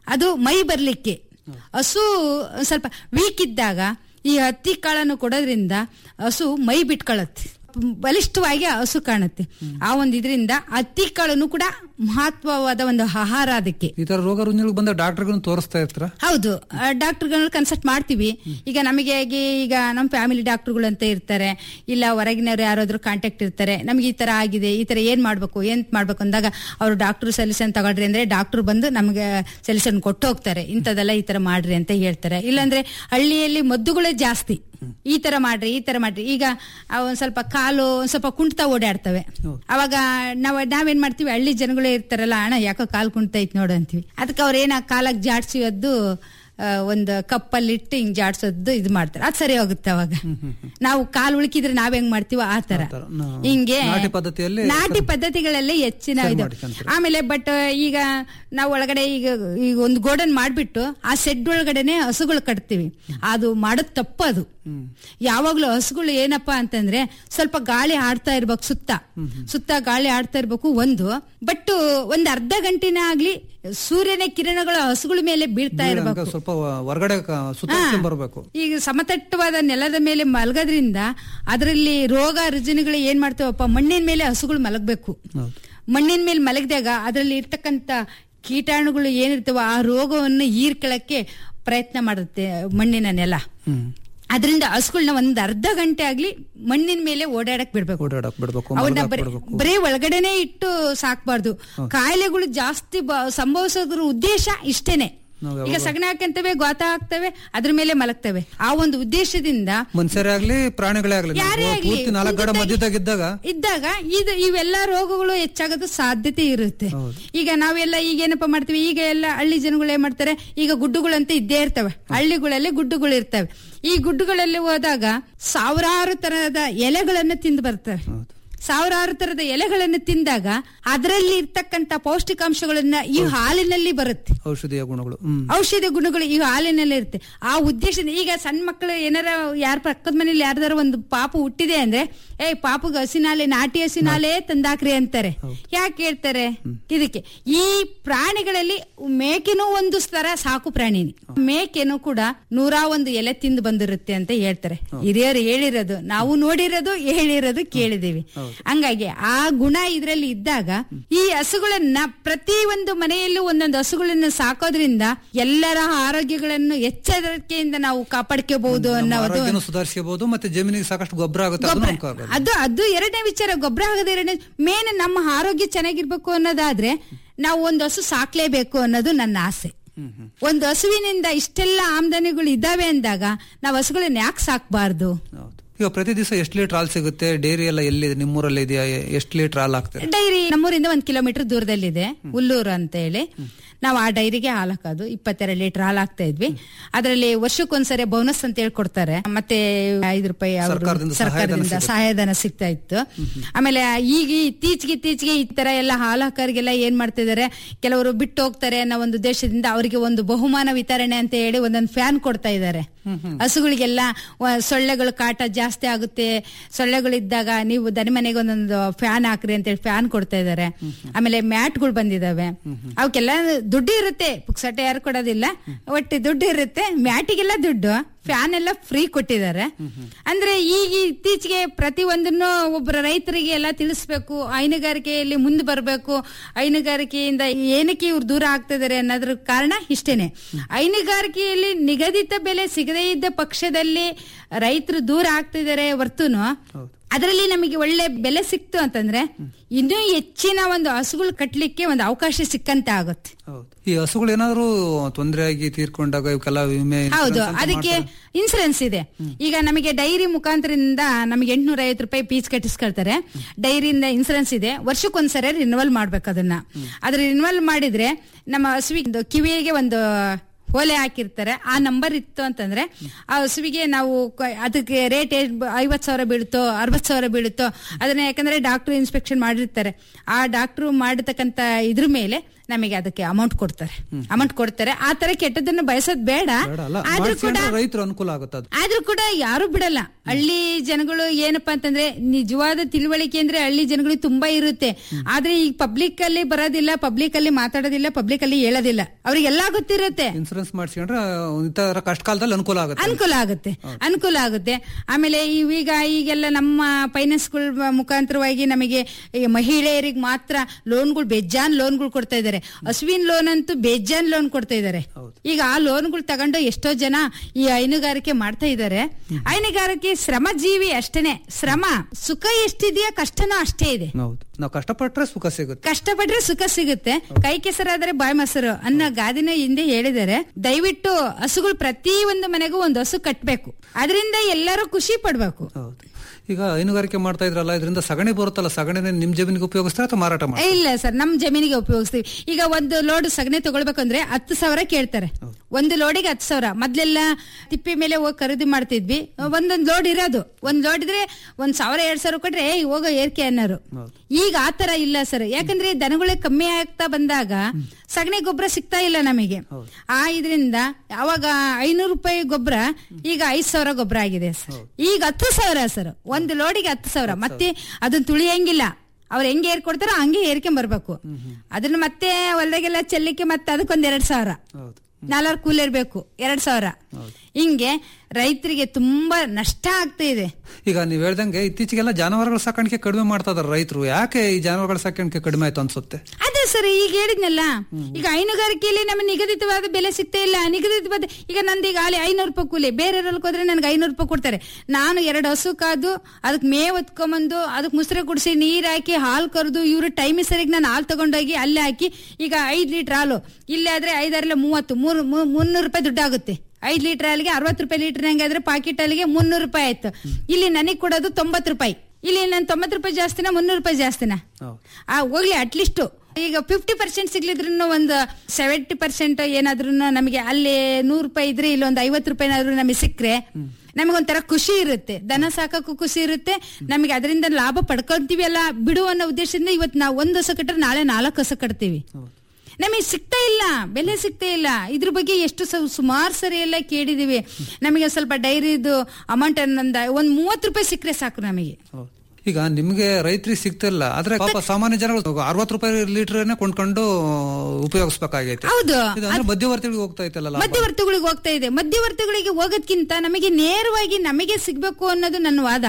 ಅದು ಮೈ ಬರ್ಲಿಕ್ಕೆ ಹಸು ಒಂದ್ ಸ್ವಲ್ಪ ವೀಕ್ ಇದ್ದಾಗ ಈ ಹತ್ತಿ ಕಾಳನ್ನು ಕೊಡೋದ್ರಿಂದ ಹಸು ಮೈ ಬಿಟ್ಕೊಳ್ಳುತ್ತೆ ಬಲಿಷ್ಠವಾಗಿ ಹಸು ಕಾಣುತ್ತೆ ಆ ಒಂದು ಇದರಿಂದ ಹತ್ತಿ ಕಾಳನ್ನು ಕೂಡ ಮಹತ್ವವಾದ ಒಂದು ಆಹಾರ ಅದಕ್ಕೆ ಈ ತರ ರೋಗ ರುಜಿನಗಳು ಬಂದ ಡಾಕ್ಟರ್ಗಳನ್ನು ತೋರಿಸ್ತಾ ಇರ್ತಾರ ಹೌದು ಡಾಕ್ಟರ್ಗಳನ್ನ ಕನ್ಸಲ್ಟ್ ಮಾಡ್ತೀವಿ ಈಗ ನಮಗೆ ಹೇಗೆ ಈಗ ನಮ್ಮ ಫ್ಯಾಮಿಲಿ ಡಾಕ್ಟರ್ಗಳು ಅಂತ ಇರ್ತಾರೆ ಇಲ್ಲ ಹೊರಗಿನವ್ರು ಯಾರಾದ್ರೂ ಕಾಂಟ್ಯಾಕ್ಟ್ ಇರ್ತಾರೆ ನಮ್ಗೆ ಈ ತರ ಆಗಿದೆ ಈ ತರ ಏನ್ ಮಾಡ್ಬೇಕು ಏನ್ ಮಾಡ್ಬೇಕು ಅಂದಾಗ ಅವರು ಡಾಕ್ಟರ್ ಸೊಲ್ಯೂಷನ್ ತಗೊಳ್ರಿ ಅಂದ್ರೆ ಡಾಕ್ಟರ್ ಬಂದು ನಮ್ಗೆ ಸೊಲ್ಯೂಷನ್ ಕೊಟ್ಟು ಹೋಗ್ತಾರೆ ಇಂಥದೆಲ್ಲ ಈ ತರ ಮಾಡ್ರಿ ಅಂತ ಹೇಳ್ತಾರೆ ಇಲ್ಲಾಂದ್ರೆ ಹಳ್ಳಿಯಲ್ಲಿ ಮದ್ದುಗಳೇ ಜಾಸ್ತಿ ಈ ತರ ಮಾಡ್ರಿ ಈ ತರ ಮಾಡ್ರಿ ಈಗ ಅವ್ ಒಂದ್ ಸ್ವಲ್ಪ ಕಾಲು ಒಂದ್ ಸ್ವಲ್ಪ ಕುಂಟ್ತಾ ಓಡಾಡ್ತವೆ ಅವಾಗ ನಾವ್ ನಾವೇನ್ ಮಾಡ್ತೀವಿ ಹಳ್ಳಿ ಜನಗಳೇ ಇರ್ತಾರಲ್ಲ ಅಣ್ಣ ಯಾಕೋ ಕಾಲ್ ಕುಂಟೈತ್ ನೋಡು ಅಂತೀವಿ ಅದಕ್ಕೆ ಅವ್ರ ಏನ ಕಾಲಾಗ್ ಜಾಡ್ಸಿ ಒದ್ದು ಆ, ಒಂದು ಕಪ್ಪಲ್ಲಿ ಇಟ್ಟು ಹಿಂಗ್ ಜಾಡ್ಸೋದು ಇದು ಮಾಡ್ತಾರೆ ಅದ್ ಸರಿ ಹೋಗುತ್ತೆ ಅವಾಗ ನಾವು ಕಾಲ್ ಉಳುಕಿದ್ರೆ ನಾವ್ ಹೆಂಗ್ ಮಾಡ್ತೀವೋ ಆ ತರ ತರ. ನಾ- ಹಿಂಗೆ ನಾಟಿ ಪದ್ಧತಿಯಲ್ಲಿ ನಾಟಿ ಪದ್ಧತಿಗಳಲ್ಲಿ ಹೆಚ್ಚಿನ ಸರಿ ಇದು ಮಾಡ್ಕೊಂತಾರೆ. ಆಮೇಲೆ ಬಟ್ ಈಗ ನಾವು ಒಳಗಡೆ ಈಗ ಈಗ ಒಂದು ಗೋಡನ್ ಮಾಡ್ಬಿಟ್ಟು ಆ ಸೆಡ್ ಒಳಗಡೆನೆ ಹಸುಗಳು ಕಟ್ತೀವಿ ಅದು ಮಾಡೋದ್ ತಪ್ಪದು ಯಾವಾಗ್ಲೂ ಹಸುಗಳು ಏನಪ್ಪಾ ಅಂತಂದ್ರೆ ಸ್ವಲ್ಪ ಗಾಳಿ ಆಡ್ತಾ ಇರ್ಬೇಕು ಸುತ್ತ ಸುತ್ತ ಗಾಳಿ ಆಡ್ತಾ ಇರ್ಬೇಕು ಒಂದು ಬಟ್ ಒಂದ್ ಅರ್ಧ ಗಂಟೆನೇ ಆಗ್ಲಿ ಸೂರ್ಯನ ಕಿರಣಗಳು ಹಸುಗಳ ಮೇಲೆ ಬೀಳ್ತಾ ಇರ್ಬೇಕು ಸ್ವಲ್ಪ ಹೊರಗಡೆ ಸುತ್ತ ಬರಬೇಕು ಈಗ ಸಮತಟ್ಟವಾದ ನೆಲದ ಮೇಲೆ ಮಲಗೋದ್ರಿಂದ ಅದರಲ್ಲಿ ರೋಗ ರುಜಿನಗಳು ಏನ್ ಮಾಡ್ತಾವಪ್ಪ ಮಣ್ಣಿನ ಮೇಲೆ ಹಸುಗಳು ಮಲಗಬೇಕು ಮಣ್ಣಿನ ಮೇಲೆ ಮಲಗಿದಾಗ ಅದರಲ್ಲಿ ಇರ್ತಕ್ಕಂತ ಕೀಟಾಣುಗಳು ಏನಿರ್ತಾವ ಆ ರೋಗವನ್ನು ಹೀರ್ಕೊಳ್ಳಕ್ಕೆ ಪ್ರಯತ್ನ ಮಾಡುತ್ತೆ ಮಣ್ಣಿನ ನೆಲ ಅದರಿಂದ ಹಸುಗಳನ್ನ ಒಂದ್ ಅರ್ಧ ಗಂಟೆ ಆಗ್ಲಿ ಮಣ್ಣಿನ ಮೇಲೆ ಓಡಾಡಕ್ ಬಿಡ್ಬೇಕು ಓಡಾಡಕ್ ಬಿಡ್ಬೇಕು ಅವನ್ನ ಮಲಗಕ್ ಬರೀ ಬಿಡ್ಬೇಕು ಬರೀ ಒಳಗಡೆನೆ ಇಟ್ಟು ಸಾಕ್ಬಾರ್ದು ಕಾಯಿಲೆಗಳು ಜಾಸ್ತಿ ಬ- ಸಂಭವಿಸೋದ್ರ ಉದ್ದೇಶ ಇಷ್ಟೇನೆ ನಾವ್ ಈಗ ಸಗಣಿ ಹಾಕಂತವೆ ಗೋತ ಹಾಕ್ತವೆ ಅದ್ರ ಮೇಲೆ ಮಲಗ್ತವೆ ಆ ಒಂದು ಉದ್ದೇಶದಿಂದ ಮನುಷ್ಯರೇ ಆಗ್ಲಿ ಪ್ರಾಣಿಗಳೇ ಆಗ್ಲಿ ನಾವು ಯಾರೇ ಆಗ್ಲಿ, ಪೂರ್ತಿ ನಾಲ್ಕು ಗಡ ಕುಂಠಿತಾಗಿ- ಮಧ್ಯದಾಗಿದ್ದಾಗ ಇದ್ದಾಗ ಇದು ಇವೆಲ್ಲ ರೋಗಗಳು ಹೆಚ್ಚಾಗೋದು ಸಾಧ್ಯತೆ ಇರುತ್ತೆ ಈಗ ನಾವೆಲ್ಲ ಈಗ ಏನಪ್ಪಾ ಮಾಡ್ತೀವಿ ಈಗ ಎಲ್ಲ ಹಳ್ಳಿ ಜನಗಳು ಏನ್ ಮಾಡ್ತಾರೆ ಈಗ ಗುಡ್ಡುಗಳಂತ ಇದ್ದೇ ಇರ್ತವೆ ಹಳ್ಳಿಗಳಲ್ಲಿ ಗುಡ್ಡುಗಳು ಇರ್ತವೆ ಈ ಗುಡ್ಡುಗಳಲ್ಲಿ ಹೋದಾಗ ಸಾವಿರಾರು ತರಹದ ಎಲೆಗಳನ್ನು ತಿಂದು ಬರ್ತವೆ ಸಾವಿರಾರು ತರದ ಎಲೆಗಳನ್ನು ತಿಂದಾಗ ಅದರಲ್ಲಿ ಇರ್ತಕ್ಕಂತ ಪೌಷ್ಟಿಕಾಂಶಗಳನ್ನ ಈ ಹಾಲಿನಲ್ಲಿ ಬರುತ್ತೆ ಔಷಧೀಯ ಗುಣಗಳು ಹ್ಮ್ ಔಷಧಿ ಗುಣಗಳು ಈ ಹಾಲಿನಲ್ಲಿ ಇರುತ್ತೆ ಆ ಉದ್ದೇಶದಿಂದ ಈಗ ಸಣ್ಣ ಮಕ್ಕಳು ಏನಾರ ಯಾರ ಪಕ್ಕದ ಮನೇಲಿ ಯಾರ್ದಾರ ಒಂದು ಪಾಪು ಹುಟ್ಟಿದೆ ಅಂದ್ರೆ ಏಯ್ ಪಾಪುಗ ಹಸಿನಾಲೆ ನಾಟಿ ಹಸಿನಾಲೆ ತಂದಾಕ್ರಿ ಅಂತಾರೆ ಯಾಕೆ ಹೇಳ್ತಾರೆ ಇದಕ್ಕೆ ಈ ಪ್ರಾಣಿಗಳಲ್ಲಿ ಮೇಕೆನೂ ಒಂದು ತರ ಸಾಕು ಪ್ರಾಣಿನಿ ಮೇಕೆನೂ ಕೂಡ ನೂರಾ ಒಂದು ಎಲೆ ತಿಂದು ಬಂದಿರುತ್ತೆ ಅಂತ ಹೇಳ್ತಾರೆ ಹಿರಿಯರು ಹೇಳಿರೋದು ನಾವು ನೋಡಿರೋದು ಹೇಳಿರೋದು ಕೇಳಿದೀವಿ ಹಂಗಾಗಿ ಆ ಗುಣ ಇದ್ರಲ್ಲಿ ಇದ್ದಾಗ ಈ ಹಸುಗಳನ್ನ ಪ್ರತಿ ಒಂದು ಮನೆಯಲ್ಲೂ ಒಂದೊಂದು ಹಸುಗಳನ್ನ ಸಾಕೋದ್ರಿಂದ ಎಲ್ಲರ ಆರೋಗ್ಯಗಳನ್ನು ಎಚ್ಚರಿಕೆಯಿಂದ ನಾವು ಕಾಪಾಡ್ಕೋಬಹುದು ಅನ್ನೋದು ಆರೋಗ್ಯನೂ ಸುಧಾರಿಸಬಹುದು ಮತ್ತೆ ಜಮೀನಿಗೆ ಸಾಕಷ್ಟು ಗೊಬ್ಬರ ಆಗುತ್ತೆ ಅದನ್ನು ಗೊಬ್ಬರ ಅನುಕೂಲ ಆಗುತ್ತೆ. ಅದು ಅದು ಎರಡನೇ ವಿಚಾರ ಗೊಬ್ಬರ ಆಗದೆ ಎರಡನೇ ಮೇನ್ ನಮ್ಮ ಆರೋಗ್ಯ ಚೆನ್ನಾಗಿರ್ಬೇಕು ಅನ್ನೋದಾದ್ರೆ ನಾವು ಒಂದು ಹಸು ಸಾಕ್ಲೇಬೇಕು ಅನ್ನೋದು ನನ್ನ ಆಸೆ ಒಂದು ಹಸುವಿನಿಂದ ಇಷ್ಟೆಲ್ಲ ಆಮದನಿಗಳು ಇದ್ದಾವೆ ಅಂದಾಗ ನಾವು ಹಸುಗಳನ್ನ ಯಾಕೆ ಸಾಕ್ಬಾರ್ದು ಹೌದು. ಈಗ ಪ್ರತಿ ದಿವಸ ಎಷ್ಟು ಲೀಟರ್ ಹಾಲು ಸಿಗುತ್ತೆ ಡೈರಿ ಎಲ್ಲ ಎಲ್ಲಿದೆ ನಿಮ್ಮೂರಲ್ಲಿ ಇದೆಯಾ ಎಷ್ಟು ಲೀಟರ್ ಹಾಲು ಹಾಕ್ತಾರೆ ಡೈರಿ ನಮ್ಮೂರಿಂದ ಒಂದ್ ಕಿಲೋಮೀಟರ್ ದೂರದಲ್ಲಿದೆ ಹುಲ್ಲೂರು ಅಂತ ಹೇಳಿ ನಾವು ಆ ಡೈರಿಗೆ ಹಾಲು ಹಾಕೋದು ಇಪ್ಪತ್ತೆರಡು ಲೀಟರ್ ಹಾಲು ಹಾಕ್ತಾ ಇದ್ವಿ ಅದರಲ್ಲಿ ವರ್ಷಕ್ಕೊಂದ್ಸರಿ ಬೋನಸ್ ಅಂತ ಹೇಳಿ ಕೊಡ್ತಾರೆ ಮತ್ತೆ ಐದು ರೂಪಾಯಿ ಅವ್ರು ಸರ್ಕಾರದಿಂದ ಸರ್ಕಾರದಿಂದ ಸಹಾಯಧನ ಸಹಾಯಧನ ಸಿಗ್ತಾ ಇತ್ತು ಆಮೇಲೆ ಈಗ ಇತ್ತೀಚೆಗೆ ಇತ್ತೀಚೆಗೆ ಈ ತರ ಎಲ್ಲ ಹಾಲು ಹಾಕೋರಿಗೆಲ್ಲ ಏನ್ ಮಾಡ್ತಿದ್ದಾರೆ ಕೆಲವರು ಬಿಟ್ಟು ಹೋಗ್ತಾರೆ ಅನ್ನೋ ಒಂದು ಉದ್ದೇಶದಿಂದ ಅವರಿಗೆ ಒಂದು ಬಹುಮಾನ ವಿತರಣೆ ಅಂತ ಹೇಳಿ ಒಂದೊಂದು ಫ್ಯಾನ್ ಕೊಡ್ತಾ ಇದ್ದಾರೆ ಹಸುಗಳಿಗೆಲ್ಲ ವ- ಸೊಳ್ಳೆಗಳು ಕಾಟ ಜಾಸ್ತಿ ಆಗುತ್ತೆ ಸೊಳ್ಳೆಗಳಿದ್ದಾಗ ನೀವು ದನಿ ಮನೆಗೆ ಒಂದೊಂದು ಫ್ಯಾನ್ ಹಾಕ್ರಿ ಅಂತ ಹೇಳಿ ಫ್ಯಾನ್ ಕೊಡ್ತಾ ಇದ್ದಾರೆ ಆಮೇಲೆ ಮ್ಯಾಟ್ಗಳು ಬಂದಿದಾವೆ ಅವಕ್ಕೆಲ್ಲ ದುಡ್ಡು ಇರುತ್ತೆ ಪುಕ್ಸಟ್ಟೆ ಯಾರು ಕೊಡೋದಿಲ್ಲ ಒಟ್ಟು ದುಡ್ಡು ಇರುತ್ತೆ ಮ್ಯಾಟಿಗೆಲ್ಲ ದುಡ್ಡು ಫ್ಯಾನ್ ಎಲ್ಲ ಫ್ರೀ ಕೊಟ್ಟಿದ್ದಾರೆ ಅಂದ್ರೆ ಈಗ ಇತ್ತೀಚೆಗೆ ಪ್ರತಿ ಒಂದನ್ನು ಒಬ್ಬರ ರೈತರಿಗೆ ಎಲ್ಲ ತಿಳಿಸ್ಬೇಕು ಹೈನುಗಾರಿಕೆಯಲ್ಲಿ ಮುಂದೆ ಬರಬೇಕು ಹೈನುಗಾರಿಕೆಯಿಂದ ಏನಕ್ಕೆ ಇವ್ರು ದೂರ ಆಗ್ತಿದ್ದಾರೆ ಅನ್ನೋದ್ರ ಕಾರಣ ಇಷ್ಟೇನೆ ಹೈನುಗಾರಿಕೆಯಲ್ಲಿ ನಿಗದಿತ ಬೆಲೆ ಸಿಗದೇ ಇದ್ದ ಪಕ್ಷದಲ್ಲಿ ರೈತರು ದೂರ ಆಗ್ತಿದ್ದಾರೆ ಹೊರ್ತುನು ಅದರಲ್ಲಿ ನಮಗೆ ಒಳ್ಳೆ ಬೆಲೆ ಸಿಕ್ತು ಅಂತಂದ್ರೆ ಇನ್ನೂ ಹೆಚ್ಚಿನ ಒಂದು ಹಸುಗಳು ಕಟ್ಲಿಕ್ಕೆ ಒಂದು ಅವಕಾಶ ಸಿಕ್ಕಂತೆ ಆಗುತ್ತೆ ಹೌದು ಈ ಹಸುಗಳು ಏನಾದ್ರು ತೊಂದರೆ ಆಗಿ ತೀರ್ಕೊಂಡಾಗ ಇವಕ್ಕೆಲ್ಲ ವಿಮೆ ಹೌದು insurance ಅಂತ ಅದಕ್ಕೆ ಮಾಡ್ತಾರೆ. ಇನ್ಸೂರೆನ್ಸ್ ಇದೆ ಈಗ ನಮಗೆ ಡೈರಿ ಮುಖಾಂತರದಿಂದ ನಮಗೆ ಎಂಟ್ನೂರ ಐವತ್ತು ರೂಪಾಯಿ ಫೀಸ್ ಕಟ್ಟಿಸ್ಕೊಳ್ತಾರೆ ಡೈರಿಯಿಂದ ಇನ್ಸೂರೆನ್ಸ್ ಇದೆ ವರ್ಷಕ್ಕೊಂದ್ಸರಿ ರಿನ್ವಲ್ ಮಾಡ್ಬೇಕು ಅದನ್ನ ಅದ್ರ ರಿನ್ವಲ್ ಮಾಡಿದ್ರೆ ನಮ್ಮ ಹಸುವಿಗೆ ಒಂದು ಕಿವಿಗೆ ಒಂದು ಓಲೆ ಹಾಕಿರ್ತಾರೆ ಆ ನಂಬರ್ ಇತ್ತು ಅಂತಂದ್ರೆ ಆ ಹಸುವಿಗೆ ನಾವು ಕ- ಅದಕ್ಕೆ ರೇಟ್ ಐವತ್ ಸಾವಿರ ಬೀಳುತ್ತೋ ಅರವತ್ ಸಾವಿರ ಬೀಳುತ್ತೋ ಅದನ್ನ ಯಾಕಂದ್ರೆ ಡಾಕ್ಟರ್ ಇನ್ಸ್ಪೆಕ್ಷನ್ ಮಾಡಿರ್ತಾರೆ ಆ ಡಾಕ್ಟರ್ ಮಾಡಿರ್ತಕ್ಕಂತ ಇದ್ರ ಮೇಲೆ ನಮಗೆ ಅದಕ್ಕೆ ಅಮೌಂಟ್ ಕೊಡ್ತಾರೆ ಅಮೌಂಟ್ ಕೊಡ್ತಾರೆ ಆ ತರ ಕೆಟ್ಟದನ್ನ ಬಯಸೋದ್ ಬೇಡ ಬೇಡ ಅಲ್ಲ ಆದ್ರೂ ಕೂಡ ಮಾಡ್ಸ್ಕೊಂಡ್ರೆ ರೈತರು ಅನುಕೂಲ ಆಗುತ್ತೆ ಅದು ಆದ್ರೂ ಕೂಡ ಯಾರು ಬಿಡಲ್ಲ ಹಳ್ಳಿ ಜನಗಳು ಏನಪ್ಪಾ ಅಂತಂದ್ರೆ ನಿಜವಾದ ತಿಳುವಳಿಕೆ ಅಂದ್ರೆ ಹಳ್ಳಿ ಜನಗಳಿಗೆ ತುಂಬಾ ಇರುತ್ತೆ ಆದ್ರೆ ಈ ಪಬ್ಲಿಕ್ ಅಲ್ಲಿ ಬರೋದಿಲ್ಲ ಪಬ್ಲಿಕ್ ಅಲ್ಲಿ ಮಾತಾಡೋದಿಲ್ಲ ಪಬ್ಲಿಕ್ ಅಲ್ಲಿ ಹೇಳೋದಿಲ್ಲ ಅವ್ರಿಗೆಲ್ಲಾ ಗೊತ್ತಿರುತ್ತೆ ಇನ್ಸೂರೆನ್ಸ್ ಮಾಡಿಸ್ಕೊಂಡ್ರೆ ಈ ತರ ಕಷ್ಟ ಕಾಲದಲ್ಲಿ ಅನುಕೂಲ ಆಗುತ್ತೆ ಅನುಕೂಲ ಆಗುತ್ತೆ ಅನುಕೂಲ ಆಗುತ್ತೆ ಆಮೇಲೆ ಈಗ ಈಗೆಲ್ಲ ನಮ್ಮ ಫೈನಾನ್ಸ್ಗಳ ಮುಖಾಂತರವಾಗಿ ನಮಗೆ ಈ ಮಹಿಳೆಯರಿಗೆ ಮಾತ್ರ ಲೋನ್ಗಳು ಬೇಜಾನ್ ಲೋನ್ಗಳು ಕೊಡ್ತಾ ಇದ್ದಾರೆ ಹಸುವಿನ ಲೋನ್ ಅಂತೂ ಬೇಜಾನ್ ಲೋನ್ ಕೊಡ್ತಾ ಇದ್ದಾರೆ ಈಗ ಆ ಲೋನ್ಗಳು ತಗೊಂಡು ಎಷ್ಟೋ ಜನ ಈ ಹೈನುಗಾರಿಕೆ ಮಾಡ್ತಾ ಇದ್ದಾರೆ ಹೈನುಗಾರಿಕೆ ಶ್ರಮ ಜೀವಿ ಅಷ್ಟೇನೆ ಶ್ರಮ ಸುಖ ಎಷ್ಟಿದೆಯೋ ಕಷ್ಟನೂ ಅಷ್ಟೇ ಇದೆ ಹೌದು ನಾವು ಕಷ್ಟಪಟ್ರೆ ಸುಖ ಸಿಗುತ್ತೆ ಕಷ್ಟಪಟ್ರೆ ಸುಖ ಸಿಗುತ್ತೆ ಕೈ ಕೆಸರಾದರೆ ಬಾಯಿ ಮೊಸರು ಅನ್ನೋ ಗಾದಿನ ಹಿಂದೆ ಹೇಳಿದ್ದಾರೆ ದಯವಿಟ್ಟು ಹಸುಗಳು ಪ್ರತಿ ಒಂದು ಮನೆಗೂ ಒಂದು ಹಸು ಕಟ್ಬೇಕು ಅದರಿಂದ ಎಲ್ಲರೂ ಖುಷಿ ಪಡ್ಬೇಕು ಹೌದು ಈಗ ಹೈನುಗಾರಿಕೆ ಮಾಡ್ತಾ ಇದ್ರಲ್ಲ ಇದರಿಂದ ಸಗಣಿ ಬರುತ್ತಲ್ಲ ಸಗಣಿನ ನಿಮ್ ಜಮೀನಿಗೆ ಉಪಯೋಗಿಸ್ತಾರೆ ಅಥವಾ ಮಾರಾಟ ಮಾಡಿ ಇಲ್ಲ ಸರ್ ನಮ್ ಜಮೀನಿಗೆ ಉಪಯೋಗಿಸ್ತೀವಿ ಈಗ ಒಂದು ಲೋಡ್ ಸಗಣಿ ತಗೊಳ್ಬೇಕಂದ್ರೆ ಹತ್ತು ಸಾವಿರ ಕೇಳ್ತಾರೆ ಒಂದು ಲೋಡಿಗೆ ಹತ್ತು ಸಾವಿರ ಮೊದ್ಲೆಲ್ಲ ತಿಪ್ಪಿ ಮೇಲೆ ಹೋಗಿ ಖರೀದಿ ಮಾಡ್ತಿದ್ವಿ ಒಂದೊಂದ್ ಲೋಡ್ ಇರೋದು ಒಂದ್ ಲೋಡ್ ಇದ್ರೆ ಒಂದ್ ಸಾವಿರ ಎರಡ್ ಸಾವಿರ ಕೊಟ್ರೆ ಏಯ್ ಹೋಗೋ ಏರ್ಕೆ ಅನ್ನೋರು ಈಗ ಆತರ ಇಲ್ಲ ಸರ್ ಯಾಕಂದ್ರೆ ದನಗಳೇ ಕಮ್ಮಿ ಆಗ್ತಾ ಬಂದಾಗ ಸಗಣಿ ಗೊಬ್ಬರ ಸಿಗ್ತಾ ಇಲ್ಲ ನಮಗೆ ಆ ಇದರಿಂದ ಅವಾಗ ಐನೂರು ರೂಪಾಯಿ ಗೊಬ್ಬರ ಈಗ ಐದ್ ಸಾವಿರ ಗೊಬ್ಬರ ಆಗಿದೆ ಸರ್ ಈಗ ಹತ್ತು ಸಾವಿರ ಸರ್ ಒಂದು ಲೋಡಿಗೆ ಹತ್ತು ಸಾವಿರ ಮತ್ತೆ ಅದನ್ನ ತುಳಿಯಂಗಿಲ್ಲ ಅವ್ರು ಹೆಂಗೆ ಏರ್ ಕೊಡ್ತಾರೋ ಹಂಗೆ ಏರ್ಕೊಂಡ್ ಬರ್ಬೇಕು ಅದನ್ನ ಮತ್ತೆ ಹೊಲದಾಗೆಲ್ಲ ಚೆಲ್ಲಿಕ್ಕೆ ಮತ್ತೆ ಅದಕ್ಕೊಂದ್ ಎರಡ್ ಸಾವಿರ ನಾಲ್ಕು ಕೂಲರ್ ಬೇಕು ಎರಡ್ ಸಾವಿರ ಹಿಂಗೆ ರೈತರಿಗೆ ತುಂಬಾ ನಷ್ಟ ಆಗ್ತಾ ಇದೆ ಈಗ ನೀವ್ ಹೇಳ್ದಂಗೆ ಇತ್ತೀಚೆಗೆಲ್ಲ ಜಾನುವಾರುಗಳ ಸಾಕಾಣಿಕೆ ಕಡಿಮೆ ಮಾಡ್ತಾ ಇದಾರೆ ರೈತರು ಯಾಕೆ ಈ ಜಾನುವಾರುಗಳ ಸಾಕಾಣಿಕೆ ಕಡಿಮೆ ಆಯ್ತು ಅನ್ಸುತ್ತೆ ಅದೇ ಸರ್ ಈಗ ಹೇಳಿದ್ನಲ್ಲ ಈಗ ಹೈನುಗಾರಿಕೆಯಲ್ಲಿ ನಮಗೆ ನಿಗದಿತವಾದ ಬೆಲೆ ಸಿಗ್ತಾ ಇಲ್ಲ ನಿಗದಿತವಾದ ಈಗ ನಂದು ಈಗ ಅಲ್ಲಿ ಐನೂರು ರೂಪಾಯಿ ಕೂಲಿ ಬೇರೆ ಹೋದ್ರೆ ನನಗೆ ಐನೂರು ರೂಪಾಯಿ ಕೊಡ್ತಾರೆ ನಾನು ಎರಡು ಹಸು ಕಾದು ಅದಕ್ಕೆ ಮೇವ್ ಹೊತ್ಕೊಂಬಂದು ಅದಕ್ಕೆ ಮುಸ್ರೆ ಕುಡಿಸಿ ನೀರ್ ಹಾಕಿ ಹಾಲು ಕರೆದು ಇವ್ರು ಟೈಮ್ ಸರಿಗೆ ನಾನು ಹಾಲು ತಗೊಂಡೋಗಿ ಅಲ್ಲೇ ಹಾಕಿ ಈಗ ಐದ್ ಲೀಟರ್ ಹಾಲು ಇಲ್ಲೇ ಆದ್ರೆ ಐದಾರಲ್ಲ ಮೂವತ್ತು ಮೂರು ಮೂ- ಮುನ್ನೂರು ರೂಪಾಯಿ ದುಡ್ಡಾಗುತ್ತೆ ಐದ್ ಲೀಟರ್ ಹಾಲಿಗೆ ಅರವತ್ತು ರೂಪಾಯಿ ಲೀಟರ್ ಹೆಂಗಾದ್ರೆ ಪಾಕೆಟ್ ಹಾಲಿಗೆ ಮುನ್ನೂರು ರೂಪಾಯಿ ಆಯ್ತು ಇಲ್ಲಿ ನನಗೆ ಕೊಡೋದು ತೊಂಬತ್ತು ರೂಪಾಯಿ ಇಲ್ಲಿ ನಾನು ತೊಂಬತ್ತು ರೂಪಾಯಿ ಜಾಸ್ತಿನ ಮುನ್ನೂರು ರೂಪಾಯಿ ಜಾಸ್ತಿನ ಆ ಹೋಗ್ಲಿ ಅಟ್ಲೀಸ್ಟ್ ಈಗ ಫಿಫ್ಟಿ ಪರ್ಸೆಂಟ್ ಸಿಗ್ಲಿದ್ರು ಒಂದು ಸೆವೆಂಟಿ ಪರ್ಸೆಂಟ್ ಏನಾದ್ರೂ ನಮಗೆ ಅಲ್ಲಿ ನೂರು ರೂಪಾಯಿ ಇದ್ರೆ ಇಲ್ಲೊಂದು ಐವತ್ತು ರೂಪಾಯಿನಾದ್ರೂ ನಮಗೆ ಸಿಕ್ಕರೆ ನಮಗೊಂಥರ ಖುಷಿ ಇರುತ್ತೆ ದನ ಸಾಕಕ್ಕೂ ಖುಷಿ ಇರುತ್ತೆ ನಮಗೆ ಅದರಿಂದ ಲಾಭ ಪಡ್ಕೊಂತೀವಿ ಅಲ್ಲ ಬಿಡು ಅನ್ನೋ ಉದ್ದೇಶದಿಂದ ಇವತ್ತು ನಾವು ಒಂದು ಹೊಸ ಕಟ್ಟರೆ ನಾಳೆ ನಾಲ್ಕು ಹೊಸ ಕಟ್ತೀವಿ ನಮಗೆ ಸಿಗ್ತಾ ಇಲ್ಲ ಬೆಲೆ ಸಿಗ್ತಾ ಇಲ್ಲ ಇದ್ರ ಬಗ್ಗೆ ಎಷ್ಟು ಸುಮಾರು ಸರಿ ಎಲ್ಲ ಕೇಳಿದೀವಿ ನಮಗೆ ಸ್ವಲ್ಪ ಡೈರಿದು ಅಮೌಂಟ್ ಅನ್ನೊಂದ ಒಂದ್ ಮೂವತ್ತು ರೂಪಾಯಿ ಸಿಕ್ಕರೆ ಸಾಕು ನಮಗೆ ಈಗ ನಿಮ್ಗೆ ರೈತರಿಗೆ ಸಿಗ್ತಿಲ್ಲ ಆದ್ರೆ ಪಾಪ ಸಾಮಾನ್ಯ ಜನಗಳು ಅರವತ್ತು ರೂಪಾಯಿ ಲೀಟರ್ ಕೊಂಡ್ಕೊಂಡು ಉಪಯೋಗಿಸ್ಬೇಕಾಗೈತೆ ಹೌದು. ಇದು ಅಂದ್ರೆ ಮಧ್ಯವರ್ತಿಗಳಿಗೆ ಹೋಗ್ತಾ ಇತ್ತಲ್ಲ ಲಾಭ. ಮಧ್ಯವರ್ತಿಗಳಿಗೆ ಹೋಗ್ತಾ ಇದೆ ಮಧ್ಯವರ್ತಿಗಳಿಗೆ ಹೋಗೋದ್ಕಿಂತ ನಮಗೆ ನೇರವಾಗಿ ನಮಗೆ ಸಿಗ್ಬೇಕು ಅನ್ನೋದು ನನ್ನ ವಾದ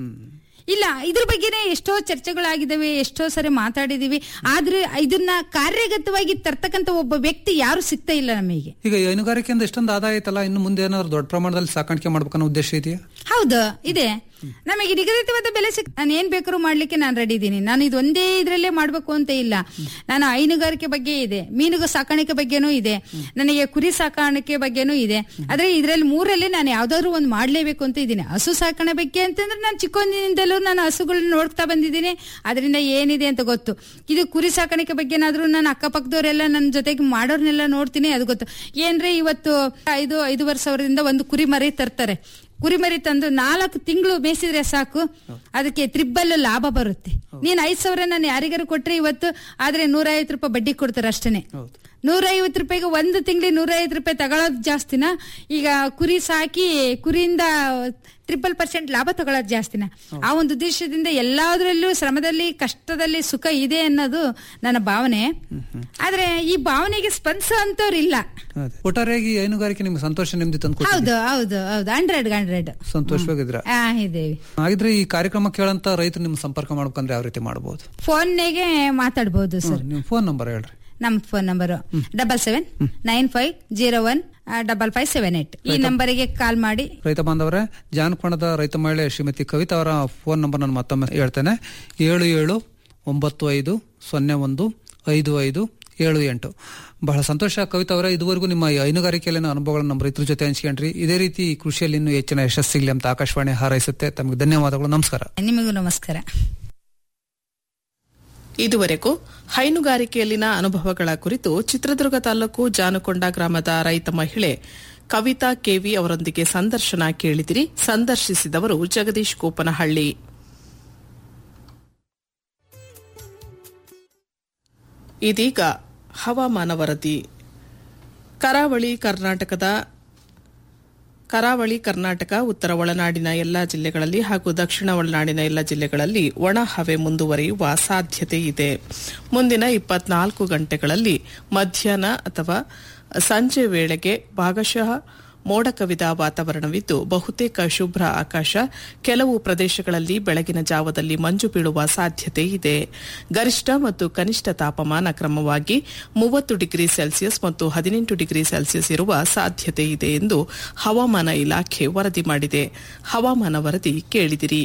ಇಲ್ಲ ಇದ್ರ ಬಗ್ಗೆನೇ ಎಷ್ಟೋ ಚರ್ಚೆಗಳಾಗಿದ್ದಾವೆ ಎಷ್ಟೋ ಸರಿ ಮಾತಾಡಿದೀವಿ ಆದ್ರೆ ಇದನ್ನ ಕಾರ್ಯಗತವಾಗಿ ತರ್ತಕ್ಕಂತ ಒಬ್ಬ ವ್ಯಕ್ತಿ ಯಾರು ಸಿಗ್ತಾ ಇಲ್ಲ ನಮಗೆ ಈಗ ಈ ಹೈನುಗಾರಿಕೆಯಿಂದ ಎಷ್ಟೊಂದು ಆದಾಯ ಐತಲ್ಲ ಇನ್ನು ಮುಂದೆ ಏನಾದ್ರು ದೊಡ್ಡ ಪ್ರಮಾಣದಲ್ಲಿ ಸಾಕಾಣಿಕೆ ಮಾಡ್ಬೇಕನ್ನೋ ಉದ್ದೇಶ ಇದೆಯಾ ಹೌದು ಇದೆ ನಮಗೆ ನಿಗದಿತವಾದ ಬೆಲೆ ಸಿಕ್ ನಾನು ಏನ್ ಬೇಕಾದ್ರೂ ಮಾಡ್ಲಿಕ್ಕೆ ನಾನು ರೆಡಿ ಇದ್ದೀನಿ ನಾನು ಇದು ಒಂದೇ ಇದ್ರಲ್ಲೇ ಮಾಡ್ಬೇಕು ಅಂತ ಇಲ್ಲ ನಾನು ಹೈನುಗಾರಿಕೆ ಬಗ್ಗೆ ಇದೆ ಮೀನುಗ ಸಾಕಾಣಿಕೆ ಬಗ್ಗೆನೂ ಇದೆ ನನಗೆ ಕುರಿ ಸಾಕಾಣಿಕೆ ಬಗ್ಗೆನೂ ಇದೆ ಆದ್ರೆ ಇದ್ರಲ್ಲಿ ಮೂರಲ್ಲಿ ನಾನು ಯಾವ್ದಾದ್ರು ಒಂದು ಮಾಡ್ಲೇಬೇಕು ಅಂತ ಇದ್ದೀನಿ ಹಸು ಸಾಕಣೆ ಬಗ್ಗೆ ಅಂತಂದ್ರೆ ನಾನು ಚಿಕ್ಕಂದಿನಿಂದಲೂ ನಾನು ಹಸುಗಳನ್ನ ನೋಡ್ತಾ ಬಂದಿದ್ದೀನಿ ಅದರಿಂದ ಏನಿದೆ ಅಂತ ಗೊತ್ತು ಇದು ಕುರಿ ಸಾಕಾಣಿಕೆ ಬಗ್ಗೆನಾದ್ರೂ ನಾನು ಅಕ್ಕಪಕ್ಕದವರೆಲ್ಲ ನನ್ನ ಜೊತೆಗೆ ಮಾಡೋರ್ನೆಲ್ಲ ನೋಡ್ತೀನಿ ಅದು ಗೊತ್ತು ಏನ್ರಿ ಇವತ್ತು ಐದು ಐದೂವರೆ ಸಾವಿರದಿಂದ ಒಂದು ಕುರಿ ಮರಿ ತರ್ತಾರೆ ಕುರಿಮರಿ ತಂದು ನಾಲ್ಕು ತಿಂಗಳು ಮೇಯಿಸಿದ್ರೆ ಸಾಕು ಅದಕ್ಕೆ ತ್ರಿಬ್ಬಲ್ ಲಾಭ ಬರುತ್ತೆ ನೀನ್ ಐದ್ ಸಾವಿರ ನಾನು ಯಾರಿಗಾರು ಕೊಟ್ರೆ ಇವತ್ತು ಆದ್ರೆ ನೂರ ಐವತ್ತು ರೂಪಾಯಿ ಬಡ್ಡಿ ಕೊಡ್ತಾರೆ ಅಷ್ಟೇನೆ ನೂರ ಐವತ್ತು ರೂಪಾಯಿಗೆ ಒಂದು ತಿಂಗಳಿಗೆ ನೂರ ಐವತ್ತು ರೂಪಾಯಿ ತಗೊಳ್ಳೋದು ಜಾಸ್ತಿನ ಈಗ ಕುರಿ ಸಾಕಿ ಕುರಿಯಿಂದ ಟ್ರಿಪಲ್ ಪರ್ಸೆಂಟ್ ಲಾಭ ತಗೊಳ್ಳೋದು ಜಾಸ್ತಿನ ಆ ಒಂದು ಉದ್ದೇಶದಿಂದ ಎಲ್ಲಾದ್ರಲ್ಲೂ ಶ್ರಮದಲ್ಲಿ ಕಷ್ಟದಲ್ಲಿ ಸುಖ ಇದೆ ಅನ್ನೋದು ನನ್ನ ಭಾವನೆ ಆದ್ರೆ ಈ ಭಾವನೆಗೆ ಸ್ಪಂದಿಸೋ ಅಂತವ್ರು ಇಲ್ಲ ಅದೇ. ಒಟ್ಟಾರೆಯಾಗಿ ಈ ಹೈನುಗಾರಿಕೆ ನಿಮ್ಗೆ ಸಂತೋಷ ನೆಮ್ಮದಿ ತಂದು ಹೌದು ಹೌದು ಹೌದು ಹಂಡ್ರೆಡ್ ಹಂಡ್ರೆಡ್ ಸಂತೋಷವಾಗಿದ್ರ ಆ ಇದೇವಿ ಹಾಗಿದ್ರೆ ಈ ಕಾರ್ಯಕ್ರಮ ಕೇಳಂತ ರೈತರು ನಿಮ್ ಸಂಪರ್ಕ ಮಾಡ್ಬೇಕಂದ್ರೆ ಯಾವ ರೀತಿ ಮಾಡಬಹುದು ಫೋನ್ನೆಗೆ ಮಾತಾಡ್ಬೋದು ಸರ್ ನಿಮ್ ಫೋನ್ ನಂಬರ್ ಹೇಳ್ರಿ ನಮ್ಮ phone number double seven nine five zero one double five seven eight ಈ ನಂಬರಿಗೆ ಕಾಲ್ ಮಾಡಿ ರೈತ ಬಾಂಧವರೇ ಜಾನಕೊಂಡದ ರೈತ ಮಹಿಳೆ ಶ್ರೀಮತಿ ಕವಿತಾ ಅವರ ಫೋನ್ ನಂಬರ್ ನಾನು ಮತ್ತೊಮ್ಮೆ ಹೇಳ್ತೇನೆ ಏಳು ಏಳು ಒಂಬತ್ತು ಐದು ಸೊನ್ನೆ ಒಂದು ಐದು ಐದು ಏಳು ಎಂಟು ಬಹಳ ಸಂತೋಷ ಕವಿತಾ ಅವರೇ ಇದುವರೆಗೂ ನಿಮ್ಮ ಈ ಹೈನುಗಾರಿಕೆಯಲ್ಲಿನ ಅನುಭವಗಳನ್ನು ನಮ್ಮ ರೈತರ ಜೊತೆ ಹಂಚ್ಕೊಂಡ್ರಿ ಇದೇ ರೀತಿ ಈ ಕೃಷಿಯಲ್ಲಿ ಇನ್ನೂ ಹೆಚ್ಚಿನ ಯಶಸ್ಸಿಗಲಿ ಅಂತ ಆಕಾಶವಾಣಿ ಹಾರೈಸುತ್ತೆ ತಮಗೆ ಧನ್ಯವಾದಗಳು ನಮಸ್ಕಾರ ನಿಮಗೂ ನಮಸ್ಕಾರ ಇದುವರೆಗೂ ಹೈನುಗಾರಿಕೆಯಲ್ಲಿನ ಅನುಭವಗಳ ಕುರಿತು ಚಿತ್ರದುರ್ಗ ತಾಲೂಕು ಜಾನಕೊಂಡ ಗ್ರಾಮದ ರೈತ ಮಹಿಳೆ ಕವಿತಾ ಕೆವಿ ಅವರೊಂದಿಗೆ ಸಂದರ್ಶನ ಕೇಳಿದಿರಿ ಸಂದರ್ಶಿಸಿದವರು ಜಗದೀಶ್ ಕೋಪನಹಳ್ಳಿ ಇದೀಗ ಹವಾಮಾನ ವರದಿ ಕರಾವಳಿ ಕರ್ನಾಟಕದ ಕರಾವಳಿ ಕರ್ನಾಟಕ ಉತ್ತರ ಒಳನಾಡಿನ ಎಲ್ಲಾ ಜಿಲ್ಲೆಗಳಲ್ಲಿ ಹಾಗೂ ದಕ್ಷಿಣ ಒಳನಾಡಿನ ಎಲ್ಲ ಜಿಲ್ಲೆಗಳಲ್ಲಿ ಒಣ ಹವೆ ಮುಂದುವರಿಯುವ ಸಾಧ್ಯತೆ ಇದೆ ಮುಂದಿನ ಇಪ್ಪತ್ನಾಲ್ಕು ಗಂಟೆಗಳಲ್ಲಿ ಮಧ್ಯಾಹ್ನ ಅಥವಾ ಸಂಜೆ ವೇಳೆಗೆ ಭಾಗಶಃ ಮೋಡ ಕವಿದ ವಾತಾವರಣವಿದ್ದು ಬಹುತೇಕ ಶುಭ್ರ ಆಕಾಶ ಕೆಲವು ಪ್ರದೇಶಗಳಲ್ಲಿ ಬೆಳಗಿನ ಜಾವದಲ್ಲಿ ಮಂಜು ಬೀಳುವ ಸಾಧ್ಯತೆ ಇದೆ ಗರಿಷ್ಠ ಮತ್ತು ಕನಿಷ್ಠ ತಾಪಮಾನ ಕ್ರಮವಾಗಿ ಮೂವತ್ತು ಡಿಗ್ರಿ ಸೆಲ್ಸಿಯಸ್ ಮತ್ತು ಹದಿನೆಂಟು ಡಿಗ್ರಿ ಸೆಲ್ಸಿಯಸ್ ಇರುವ ಸಾಧ್ಯತೆ ಇದೆ ಎಂದು ಹವಾಮಾನ ಇಲಾಖೆ ವರದಿ ಮಾಡಿದೆ ಹವಾಮಾನ ವರದಿ ಕೇಳಿದಿರಿ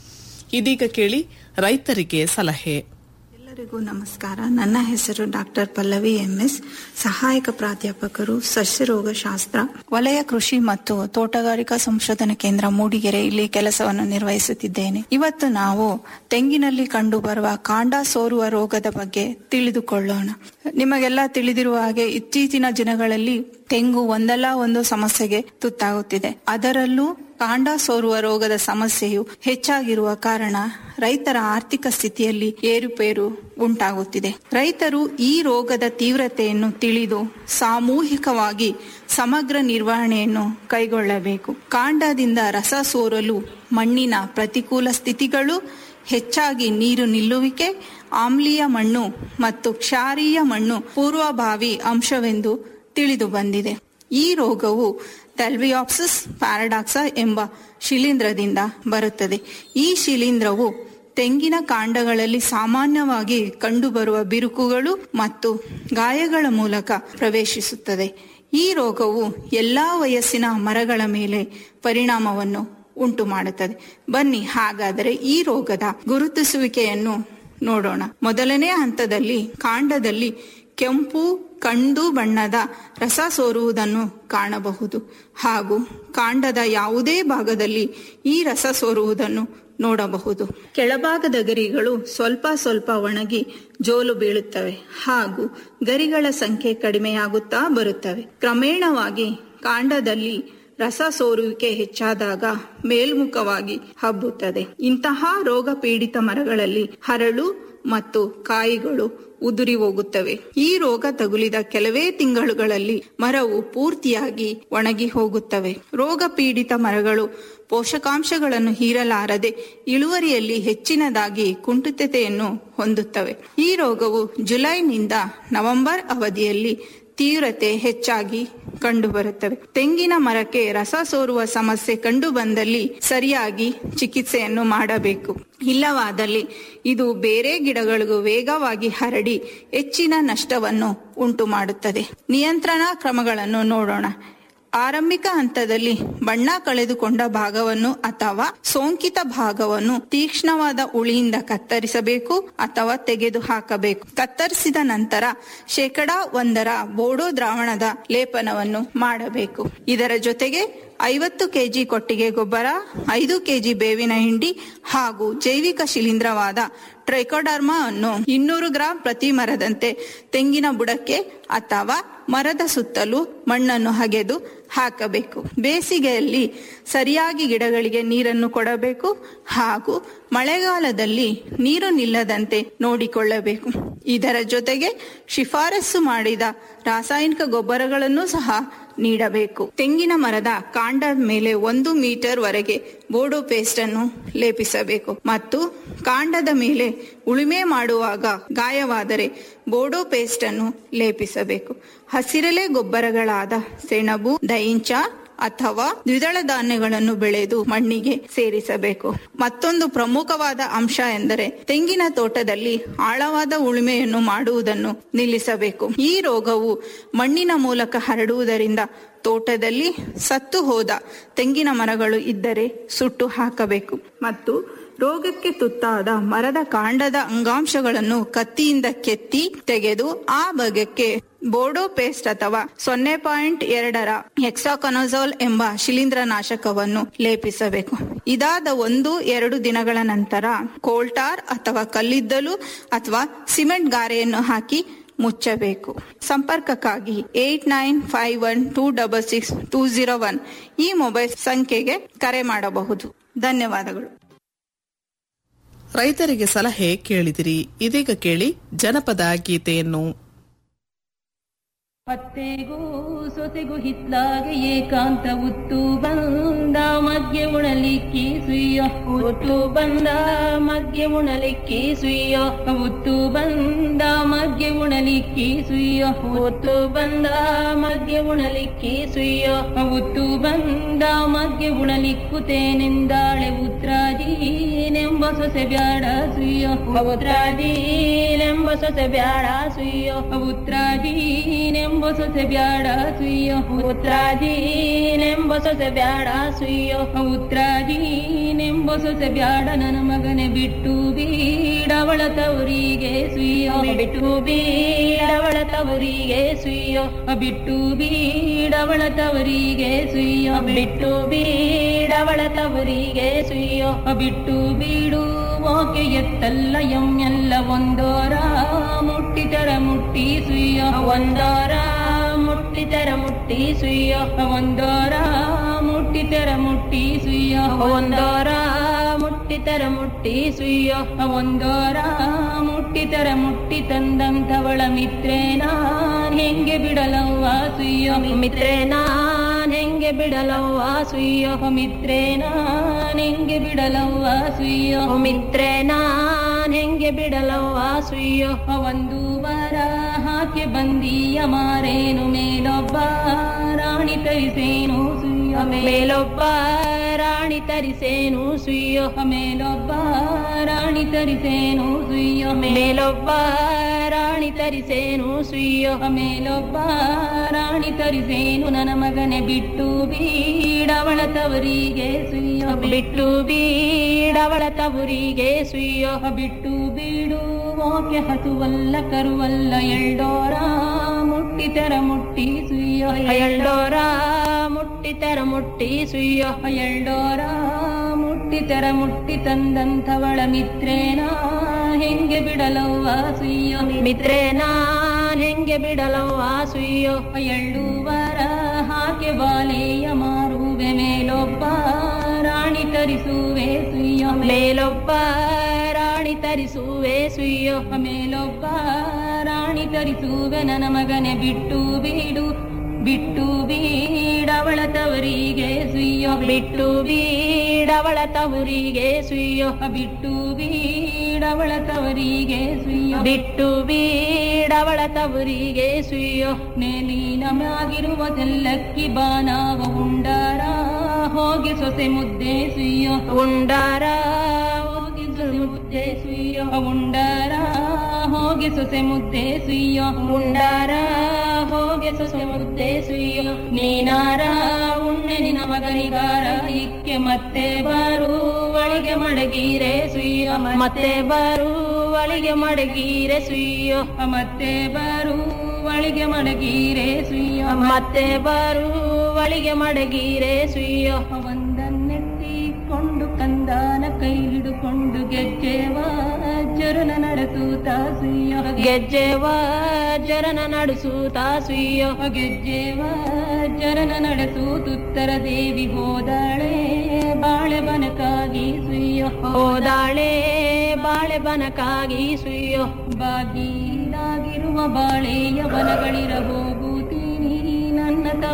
ಇದೀಗ ಕೇಳಿ ರೈತರಿಗೆ ಸಲಹೆ ಎಲ್ಲರಿಗೂ ನಮಸ್ಕಾರ ನನ್ನ ಹೆಸರು ಡಾಕ್ಟರ್ ಪಲ್ಲವಿ ಎಂಎಸ್ ಸಹಾಯಕ ಪ್ರಾಧ್ಯಾಪಕರು ಸಸ್ಯರೋಗ ಶಾಸ್ತ್ರ ವಲಯ ಕೃಷಿ ಮತ್ತು ತೋಟಗಾರಿಕಾ ಸಂಶೋಧನಾ ಕೇಂದ್ರ ಮೂಡಿಗೆರೆ ಇಲ್ಲಿ ಕೆಲಸವನ್ನು ನಿರ್ವಹಿಸುತ್ತಿದ್ದೇನೆ ಇವತ್ತು ನಾವು ತೆಂಗಿನಲ್ಲಿ ಕಂಡುಬರುವ ಕಾಂಡ ಸೋರುವ ರೋಗದ ಬಗ್ಗೆ ತಿಳಿದುಕೊಳ್ಳೋಣ ನಿಮಗೆಲ್ಲ ತಿಳಿದಿರುವ ಹಾಗೆ ಇತ್ತೀಚಿನ ದಿನಗಳಲ್ಲಿ ತೆಂಗು ಒಂದಲ್ಲ ಒಂದು ಸಮಸ್ಯೆಗೆ ತುತ್ತಾಗುತ್ತಿದೆ ಅದರಲ್ಲೂ ಕಾಂಡ ಸೋರುವ ರೋಗದ ಸಮಸ್ಯೆಯು ಹೆಚ್ಚಾಗಿರುವ ಕಾರಣ ರೈತರ ಆರ್ಥಿಕ ಸ್ಥಿತಿಯಲ್ಲಿ ಏರುಪೇರು ಉಂಟಾಗುತ್ತಿದೆ ರೈತರು ಈ ರೋಗದ ತೀವ್ರತೆಯನ್ನು ತಿಳಿದು ಸಾಮೂಹಿಕವಾಗಿ ಸಮಗ್ರ ನಿರ್ವಹಣೆಯನ್ನು ಕೈಗೊಳ್ಳಬೇಕು ಕಾಂಡದಿಂದ ರಸ ಸೋರಲು ಮಣ್ಣಿನ ಪ್ರತಿಕೂಲ ಸ್ಥಿತಿಗಳು ಹೆಚ್ಚಾಗಿ ನೀರು ನಿಲ್ಲುವಿಕೆ ಆಮ್ಲೀಯ ಮಣ್ಣು ಮತ್ತು ಕ್ಷಾರೀಯ ಮಣ್ಣು ಪೂರ್ವಭಾವಿ ಅಂಶವೆಂದು ತಿಳಿದು ಬಂದಿದೆ ಈ ರೋಗವು ಟೆಲ್ವಿಯಾಪ್ಸಿಸ್ ಪ್ಯಾರಡಾಕ್ಸ ಎಂಬ ಶಿಲೀಂಧ್ರದಿಂದ ಬರುತ್ತದೆ ಈ ಶಿಲೀಂಧ್ರವು ತೆಂಗಿನ ಕಾಂಡಗಳಲ್ಲಿ ಸಾಮಾನ್ಯವಾಗಿ ಕಂಡುಬರುವ ಬಿರುಕುಗಳು ಮತ್ತು ಗಾಯಗಳ ಮೂಲಕ ಪ್ರವೇಶಿಸುತ್ತದೆ ಈ ರೋಗವು ಎಲ್ಲಾ ವಯಸ್ಸಿನ ಮರಗಳ ಮೇಲೆ ಪರಿಣಾಮವನ್ನು ಉಂಟು ಮಾಡುತ್ತದೆ ಬನ್ನಿ ಹಾಗಾದರೆ ಈ ರೋಗದ ಗುರುತಿಸುವಿಕೆಯನ್ನು ನೋಡೋಣ ಮೊದಲನೇ ಹಂತದಲ್ಲಿ ಕಾಂಡದಲ್ಲಿ ಕೆಂಪು ಕಂದು ಬಣ್ಣದ ರಸ ಸೋರುವುದನ್ನು ಕಾಣಬಹುದು ಹಾಗೂ ಕಾಂಡದ ಯಾವುದೇ ಭಾಗದಲ್ಲಿ ಈ ರಸ ಸೋರುವುದನ್ನು ನೋಡಬಹುದು ಕೆಳಭಾಗದ ಗರಿಗಳು ಸ್ವಲ್ಪ ಸ್ವಲ್ಪ ಒಣಗಿ ಜೋಲು ಬೀಳುತ್ತವೆ ಹಾಗೂ ಗರಿಗಳ ಸಂಖ್ಯೆ ಕಡಿಮೆಯಾಗುತ್ತಾ ಬರುತ್ತವೆ ಕ್ರಮೇಣವಾಗಿ ಕಾಂಡದಲ್ಲಿ ರಸ ಸೋರುವಿಕೆ ಹೆಚ್ಚಾದಾಗ ಮೇಲ್ಮುಖವಾಗಿ ಹಬ್ಬುತ್ತದೆ ಇಂತಹ ರೋಗ ಪೀಡಿತ ಮರಗಳಲ್ಲಿ ಹರಳು ಮತ್ತು ಕಾಯಿಗಳು ಉದುರಿ ಹೋಗುತ್ತವೆ ಈ ರೋಗ ತಗುಲಿದ ಕೆಲವೇ ತಿಂಗಳುಗಳಲ್ಲಿ ಮರವು ಪೂರ್ತಿಯಾಗಿ ಒಣಗಿ ಹೋಗುತ್ತವೆ ರೋಗ ಪೀಡಿತ ಮರಗಳು ಪೋಷಕಾಂಶಗಳನ್ನು ಹೀರಲಾರದೆ ಇಳುವರಿಯಲ್ಲಿ ಹೆಚ್ಚಿನದಾಗಿ ಕುಂಠಿತತೆಯನ್ನು ಹೊಂದುತ್ತವೆ ಈ ರೋಗವು ಜುಲೈನಿಂದ ನವೆಂಬರ್ ಅವಧಿಯಲ್ಲಿ ತೀವ್ರತೆ ಹೆಚ್ಚಾಗಿ ಕಂಡುಬರುತ್ತವೆ ತೆಂಗಿನ ಮರಕ್ಕೆ ರಸ ಸೋರುವ ಸಮಸ್ಯೆ ಕಂಡು ಬಂದಲ್ಲಿ ಸರಿಯಾಗಿ ಚಿಕಿತ್ಸೆಯನ್ನು ಮಾಡಬೇಕು ಇಲ್ಲವಾದಲ್ಲಿ ಇದು ಬೇರೆ ಗಿಡಗಳಿಗೂ ವೇಗವಾಗಿ ಹರಡಿ ಹೆಚ್ಚಿನ ನಷ್ಟವನ್ನು ಉಂಟು ಮಾಡುತ್ತದೆ ನಿಯಂತ್ರಣ ಕ್ರಮಗಳನ್ನು ನೋಡೋಣ ಆರಂಭಿಕ ಹಂತದಲ್ಲಿ ಬಣ್ಣ ಕಳೆದುಕೊಂಡ ಭಾಗವನ್ನು ಅಥವಾ ಸೋಂಕಿತ ಭಾಗವನ್ನು ತೀಕ್ಷ್ಣವಾದ ಉಳಿಯಿಂದ ಕತ್ತರಿಸಬೇಕು ಅಥವಾ ತೆಗೆದು ಹಾಕಬೇಕು ಕತ್ತರಿಸಿದ ನಂತರ ಶೇಕಡಾ ಒಂದರ ಬೋಡೋ ದ್ರಾವಣದ ಲೇಪನವನ್ನು ಮಾಡಬೇಕು ಇದರ ಜೊತೆಗೆ ಐವತ್ತು ಕೆಜಿ ಕೊಟ್ಟಿಗೆ ಗೊಬ್ಬರ ಐದು ಕೆಜಿ ಬೇವಿನ ಹಿಂಡಿ ಹಾಗೂ ಜೈವಿಕ ಶಿಲೀಂಧ್ರವಾದ ಟ್ರೈಕೋಡರ್ಮಾ ಅನ್ನು ಇನ್ನೂರು ಗ್ರಾಂ ಪ್ರತಿ ಮರದಂತೆ ತೆಂಗಿನ ಬುಡಕ್ಕೆ ಅಥವಾ ಮರದ ಸುತ್ತಲೂ ಮಣ್ಣನ್ನು ಹಗೆದು ಹಾಕಬೇಕು ಬೇಸಿಗೆಯಲ್ಲಿ ಸರಿಯಾಗಿ ಗಿಡಗಳಿಗೆ ನೀರನ್ನು ಕೊಡಬೇಕು ಹಾಗೂ ಮಳೆಗಾಲದಲ್ಲಿ ನೀರು ನಿಲ್ಲದಂತೆ ನೋಡಿಕೊಳ್ಳಬೇಕು ಇದರ ಜೊತೆಗೆ ಶಿಫಾರಸು ಮಾಡಿದ ರಾಸಾಯನಿಕ ಗೊಬ್ಬರಗಳನ್ನು ಸಹ ನೀಡಬೇಕು ತೆಂಗಿನ ಮರದ ಕಾಂಡದ ಮೇಲೆ ಒಂದು ಮೀಟರ್ ವರೆಗೆ ಬೋಡೋ ಪೇಸ್ಟ್ ಅನ್ನು ಲೇಪಿಸಬೇಕು ಮತ್ತು ಕಾಂಡದ ಮೇಲೆ ಉಳುಮೆ ಮಾಡುವಾಗ ಗಾಯವಾದರೆ ಬೋಡೋ ಪೇಸ್ಟ್ ಅನ್ನು ಲೇಪಿಸಬೇಕು ಹಸಿರೆಲೆ ಗೊಬ್ಬರಗಳಾದ ಸೆಣಬು ದೈಂಚ ಅಥವಾ ದ್ವಿದಳ ಧಾನ್ಯಗಳನ್ನು ಬೆಳೆದು ಮಣ್ಣಿಗೆ ಸೇರಿಸಬೇಕು ಮತ್ತೊಂದು ಪ್ರಮುಖವಾದ ಅಂಶ ಎಂದರೆ ತೆಂಗಿನ ತೋಟದಲ್ಲಿ ಆಳವಾದ ಉಳುಮೆಯನ್ನು ಮಾಡುವುದನ್ನು ನಿಲ್ಲಿಸಬೇಕು ಈ ರೋಗವು ಮಣ್ಣಿನ ಮೂಲಕ ಹರಡುವುದರಿಂದ ತೋಟದಲ್ಲಿ ಸತ್ತು ಹೋದ ತೆಂಗಿನ ಮರಗಳು ಇದ್ದರೆ ಸುಟ್ಟು ಹಾಕಬೇಕು ಮತ್ತು ರೋಗಕ್ಕೆ ತುತ್ತಾದ ಮರದ ಕಾಂಡದ ಅಂಗಾಂಶಗಳನ್ನು ಕತ್ತಿಯಿಂದ ಕೆತ್ತಿ ತೆಗೆದು ಆ ಭಾಗಕ್ಕೆ ಬೋಡೋ ಪೇಸ್ಟ್ ಅಥವಾ ಸೊನ್ನೆ ಪಾಯಿಂಟ್ ಎರಡರ ಹೆಕ್ಸಾಕೊನಜೋಲ್ ಎಂಬ ಶಿಲೀಂಧ್ರ ನಾಶಕವನ್ನು ಲೇಪಿಸಬೇಕು ಇದಾದ ಒಂದು ಎರಡು ದಿನಗಳ ನಂತರ ಕೋಲ್ಟಾರ್ ಅಥವಾ ಕಲ್ಲಿದ್ದಲು ಅಥವಾ ಸಿಮೆಂಟ್ ಗಾರೆಯನ್ನು ಹಾಕಿ ಮುಚ್ಚಬೇಕು ಸಂಪರ್ಕಕ್ಕಾಗಿ eight nine five one two double six two zero one ಈ ಮೊಬೈಲ್ ಸಂಖ್ಯೆಗೆ ಕರೆ ಮಾಡಬಹುದು ಧನ್ಯವಾದಗಳು ರೈತರಿಗೆ ಸಲಹೆ ಕೇಳಿದಿರಿ ಇದೀಗ ಕೇಳಿ ಜನಪದ ಗೀತೆಯನ್ನು ಪತ್ತೆಗೂ ಸೊಸೆಗೂ ಹಿತ್ಲಾಗೆ ಏಕಾಂತ ಉತ್ತು ಬಂದ ಮಗ್ಗೆ ಉಣಲಿಕ್ಕಿ ಸುಯ್ಯ ಉತ್ತು ಬಂದ ಮಗ್ಗೆ ಉಣಲಿಕ್ಕಿ ಸುಯ್ಯ ಉತ್ತು ಬಂದ ಮಗ್ಗೆ ಉಣಲಿಕ್ಕಿ ಸುಯ್ಯ ಉತ್ತು ಬಂದ ಮಗ್ಗೆ ಉಣಲಿಕ್ಕಿ ಸುಯ್ಯ ಉತ್ತು ಬಂದ ಮಗ್ಗೆ ಉಣಲಿಕ್ಕುತ್ತೇನೆಂದಾಳೆ ಉತ್ರಾಜೀನೆಂಬ ಸೊಸೆ ಬ್ಯಾಡ ಸುಯ್ಯ ಉತ್ರಾಜೀನೆಂಬ ಸೊಸೆ ಬ್ಯಾಡ ಸುಯ್ಯ ಉತ್ರಾಜೀನೆಂಬ ಸೊಸೆ ಬ್ಯಾಡ ಸುಯ್ಯ ಉತ್ರಾಜೀನೆಂಬ ಸೊಸೆ ಬ್ಯಾಡ ಸುಯ್ಯ ಉತ್ರಾಜೀನೆಂಬ ಸೊಸೆ ಬ್ಯಾಡ ನನ್ನ ಮಗನೆ ಬಿಟ್ಟು ಬೀಡವಳ ತವರಿಗೆ ಸುಯ್ಯ ಬಿಟ್ಟು ಬೀಡವಳ ತವರಿಗೆ ಸುಯ್ಯ ಬಿಟ್ಟು ಬೀಡವಳ ತವರಿಗೆ ಸುಯ್ಯ ಬಿಟ್ಟು ಬೀಡವಳ ತವರಿಗೆ ಸುಯ್ಯ ಬಿಟ್ಟು ಬೀಡು ಓಕೆ ಎತ್ತಲ್ಲ ಎಂ ಎಲ್ಲ ಒಂದೋರ ಮುಟ್ಟಿತರ ಮುಟ್ಟಿ ಸುಯ್ಯ ಒಂದೋರ ಮುಟ್ಟಿತರ ಮುಟ್ಟಿ ಸುಯ್ಯ ಒಂದೋರ ಮುಟ್ಟಿತರ ಮುಟ್ಟಿ ಸುಯ್ಯ ಒಂದೋರ ಮುಟ್ಟಿತರ ಮುಟ್ಟಿ ಸುಯ್ಯ ಒಂದೋರ ಮುಟ್ಟಿತರ ಮುಟ್ಟಿ ತಂದಂಥವಳ ಮಿತ್ರೆ ನಾನ್ ಹೆಂಗೆ ಬಿಡಲವ್ವ ಸುಯ್ಯ ಮಿತ್ರೆ ನಾನ್ ಹೆಂಗೆ ಬಿಡಲವ್ವ ಸುಯ್ಯ ಮಿತ್ರೆ ನಾನ್ ಹೆಂಗೆ ಬಿಡಲವ್ವ ಸುಯ್ಯ ಮಿತ್ರೆ ನಾನ್ ಹೆಂಗೆ ಬಿಡಲವ್ವ ಸುಯ್ಯ ಒಂದು ವಾರ ಹಾಕಿ ಬಂದೀಯ ಮಾರೇನು ಮೇಲೊಬ್ಬ ರಾಣಿ ತರಿಸೇನು ಸುಯ್ಯ ಮೇಲೊಬ್ಬ ರಾಣಿ ತರಿಸೇನು ಸುಯ್ಯ ಮೇಲೊಬ್ಬ ರಾಣಿ ತರಿಸೇನು ಸುಯ್ಯ ಮೇಲೊಬ್ಬ ರಾಣಿ ತರಿಸೇನು ಸುಯ್ಯ ಮೇಲೊಬ್ಬ ರಾಣಿ ತರಿಸೇನು ನನ್ನ ಮಗನೆ ಬಿಟ್ಟು ಬೀಡವಳ ತವರಿಗೆ ಸುಯ್ಯ ಬಿಟ್ಟು ಬೀಡವಳ ತವರಿಗೆ ಸುಯ್ಯ ಬಿಟ್ಟು ಬೀಡು ಓಕೆ ಹಸುವಲ್ಲ ಕರುವಲ್ಲ ಎಳ್ಡೋರ ಮುಟ್ಟಿತರ ಮುಟ್ಟಿ ಸುಯ್ಯ ಎಳ್ಡೋರ ಮುಟ್ಟಿತರ ಮುಟ್ಟಿ ಸುಯ್ಯ ಎಳ್ಡೋರ ಮುಟ್ಟಿತರ ಮುಟ್ಟಿ ತಂದಂಥವಳ ಮಿತ್ರೇನ ಹೆಂಗೆ ಬಿಡಲವ್ವ ಸುಯ್ಯ ಮಿತ್ರೇನ ಹೆಂಗೆ ಬಿಡಲವ್ವ ಸುಯ್ಯೋ ಎಳ್ಳುವರ ಹಾಗೆ ಬಾಲೆಯ ಮಾರುವೆ ಮೇಲೊಬ್ಬ ರಾಣಿ ತರಿಸುವೆ ಸುಯ್ಯ ಮೇಲೊಬ್ಬ ರಾಣಿ ತರಿಸುವೆ ಸುಯ್ಯೋ ಮೇಲೊಬ್ಬ ರಾಣಿ ತರಿಸುವೆ ನನ್ನ ಮಗನೆ ಬಿಟ್ಟು ಬೀಡು ಬಿಟ್ಟು ಬೀಡವಳ ತವರಿಗೆ ಸುಯ್ಯೋ ಬಿಟ್ಟು ಬೀಡವಳ ತವರಿಗೆ ಸುಯ್ಯೋ ಬಿಟ್ಟು ಬೀಡವಳ ತವರಿಗೆ ಸುಯ್ಯೋ ಬಿಟ್ಟು ಬೀಡವಳ ತವರಿಗೆ ಸುಯ್ಯೋ ಮೇಲಿನವಾಗಿರುವ ತೆಲ್ಲಕ್ಕಿ ಬಾನಾವ ಉಂಡಾರ ಹೋಗಿ ಸೊಸೆ ಮುದ್ದೆ ಸುಯ್ಯೋ ಉಂಡಾರ ಹೋಗಿ ಸೊಸೆ ಮುದ್ದೆ ಸುಯ್ಯೋ ಉಂಡಾರ ಹೋಗಿ ಸೊಸೆ ಮುದ್ದೆ ಸುಯ್ಯೋ ಉಂಡಾರ ಹೋಗಿ ಸೊಸೆ ಮುದ್ದೆ ಸುಯ್ಯೋ ನೀನಾರ ಉಣ್ಣೆ ನಿನ ಮಗನಿಗಾರ ಇಕ್ಕೆ ಮತ್ತೆ ಬಾರು ಒಳಗೆ ಮಡಗೀರೆ ಸುಯ್ಯೋ ಮತ್ತೆ ಬಾರು ಒಳಗೆ ಮಡಗೀರೆ ಸುಯ್ಯೋ ಮತ್ತೆ ಬಾರು ಒಳಗೆ ಮಡಗೀರೆ ಸುಯ್ಯೋ ಮತ್ತೆ ಬಾರು ಒಳಗೆ ಮಡಗೀರೆ ಸುಯ್ಯೋ ಒಂದನ್ನೆತ್ತಿಕೊಂಡು ಕಂದಾನ ಕೈ ಹಿಡುಕೊಂಡು ಗೆಜ್ಜೆವ ಜರುನ ನಡೆಸೂತ ಸುಯ್ಯೋ ಗೆಜ್ಜೆವ ಜರನ ನಡೆಸೂತ ಸುಯ್ಯೋ ಗೆಜ್ಜೆವ ಜರನ ನಡೆಸೂತುತ್ತರ ದೇವಿ ಹೋದಾಳೆ ಬಾಳೆ ಬನಕಾಗಿ ಸುಯ್ಯೋ ಹೋದಾಳೆ ಬಾಳೆ ಬನಕಾಗಿ ಸುಯ್ಯೋ ಬಾಗಿಲಾಗಿರುವ ಬಾಳೆಯ ಬನಗಳಿರ ಹೋಗು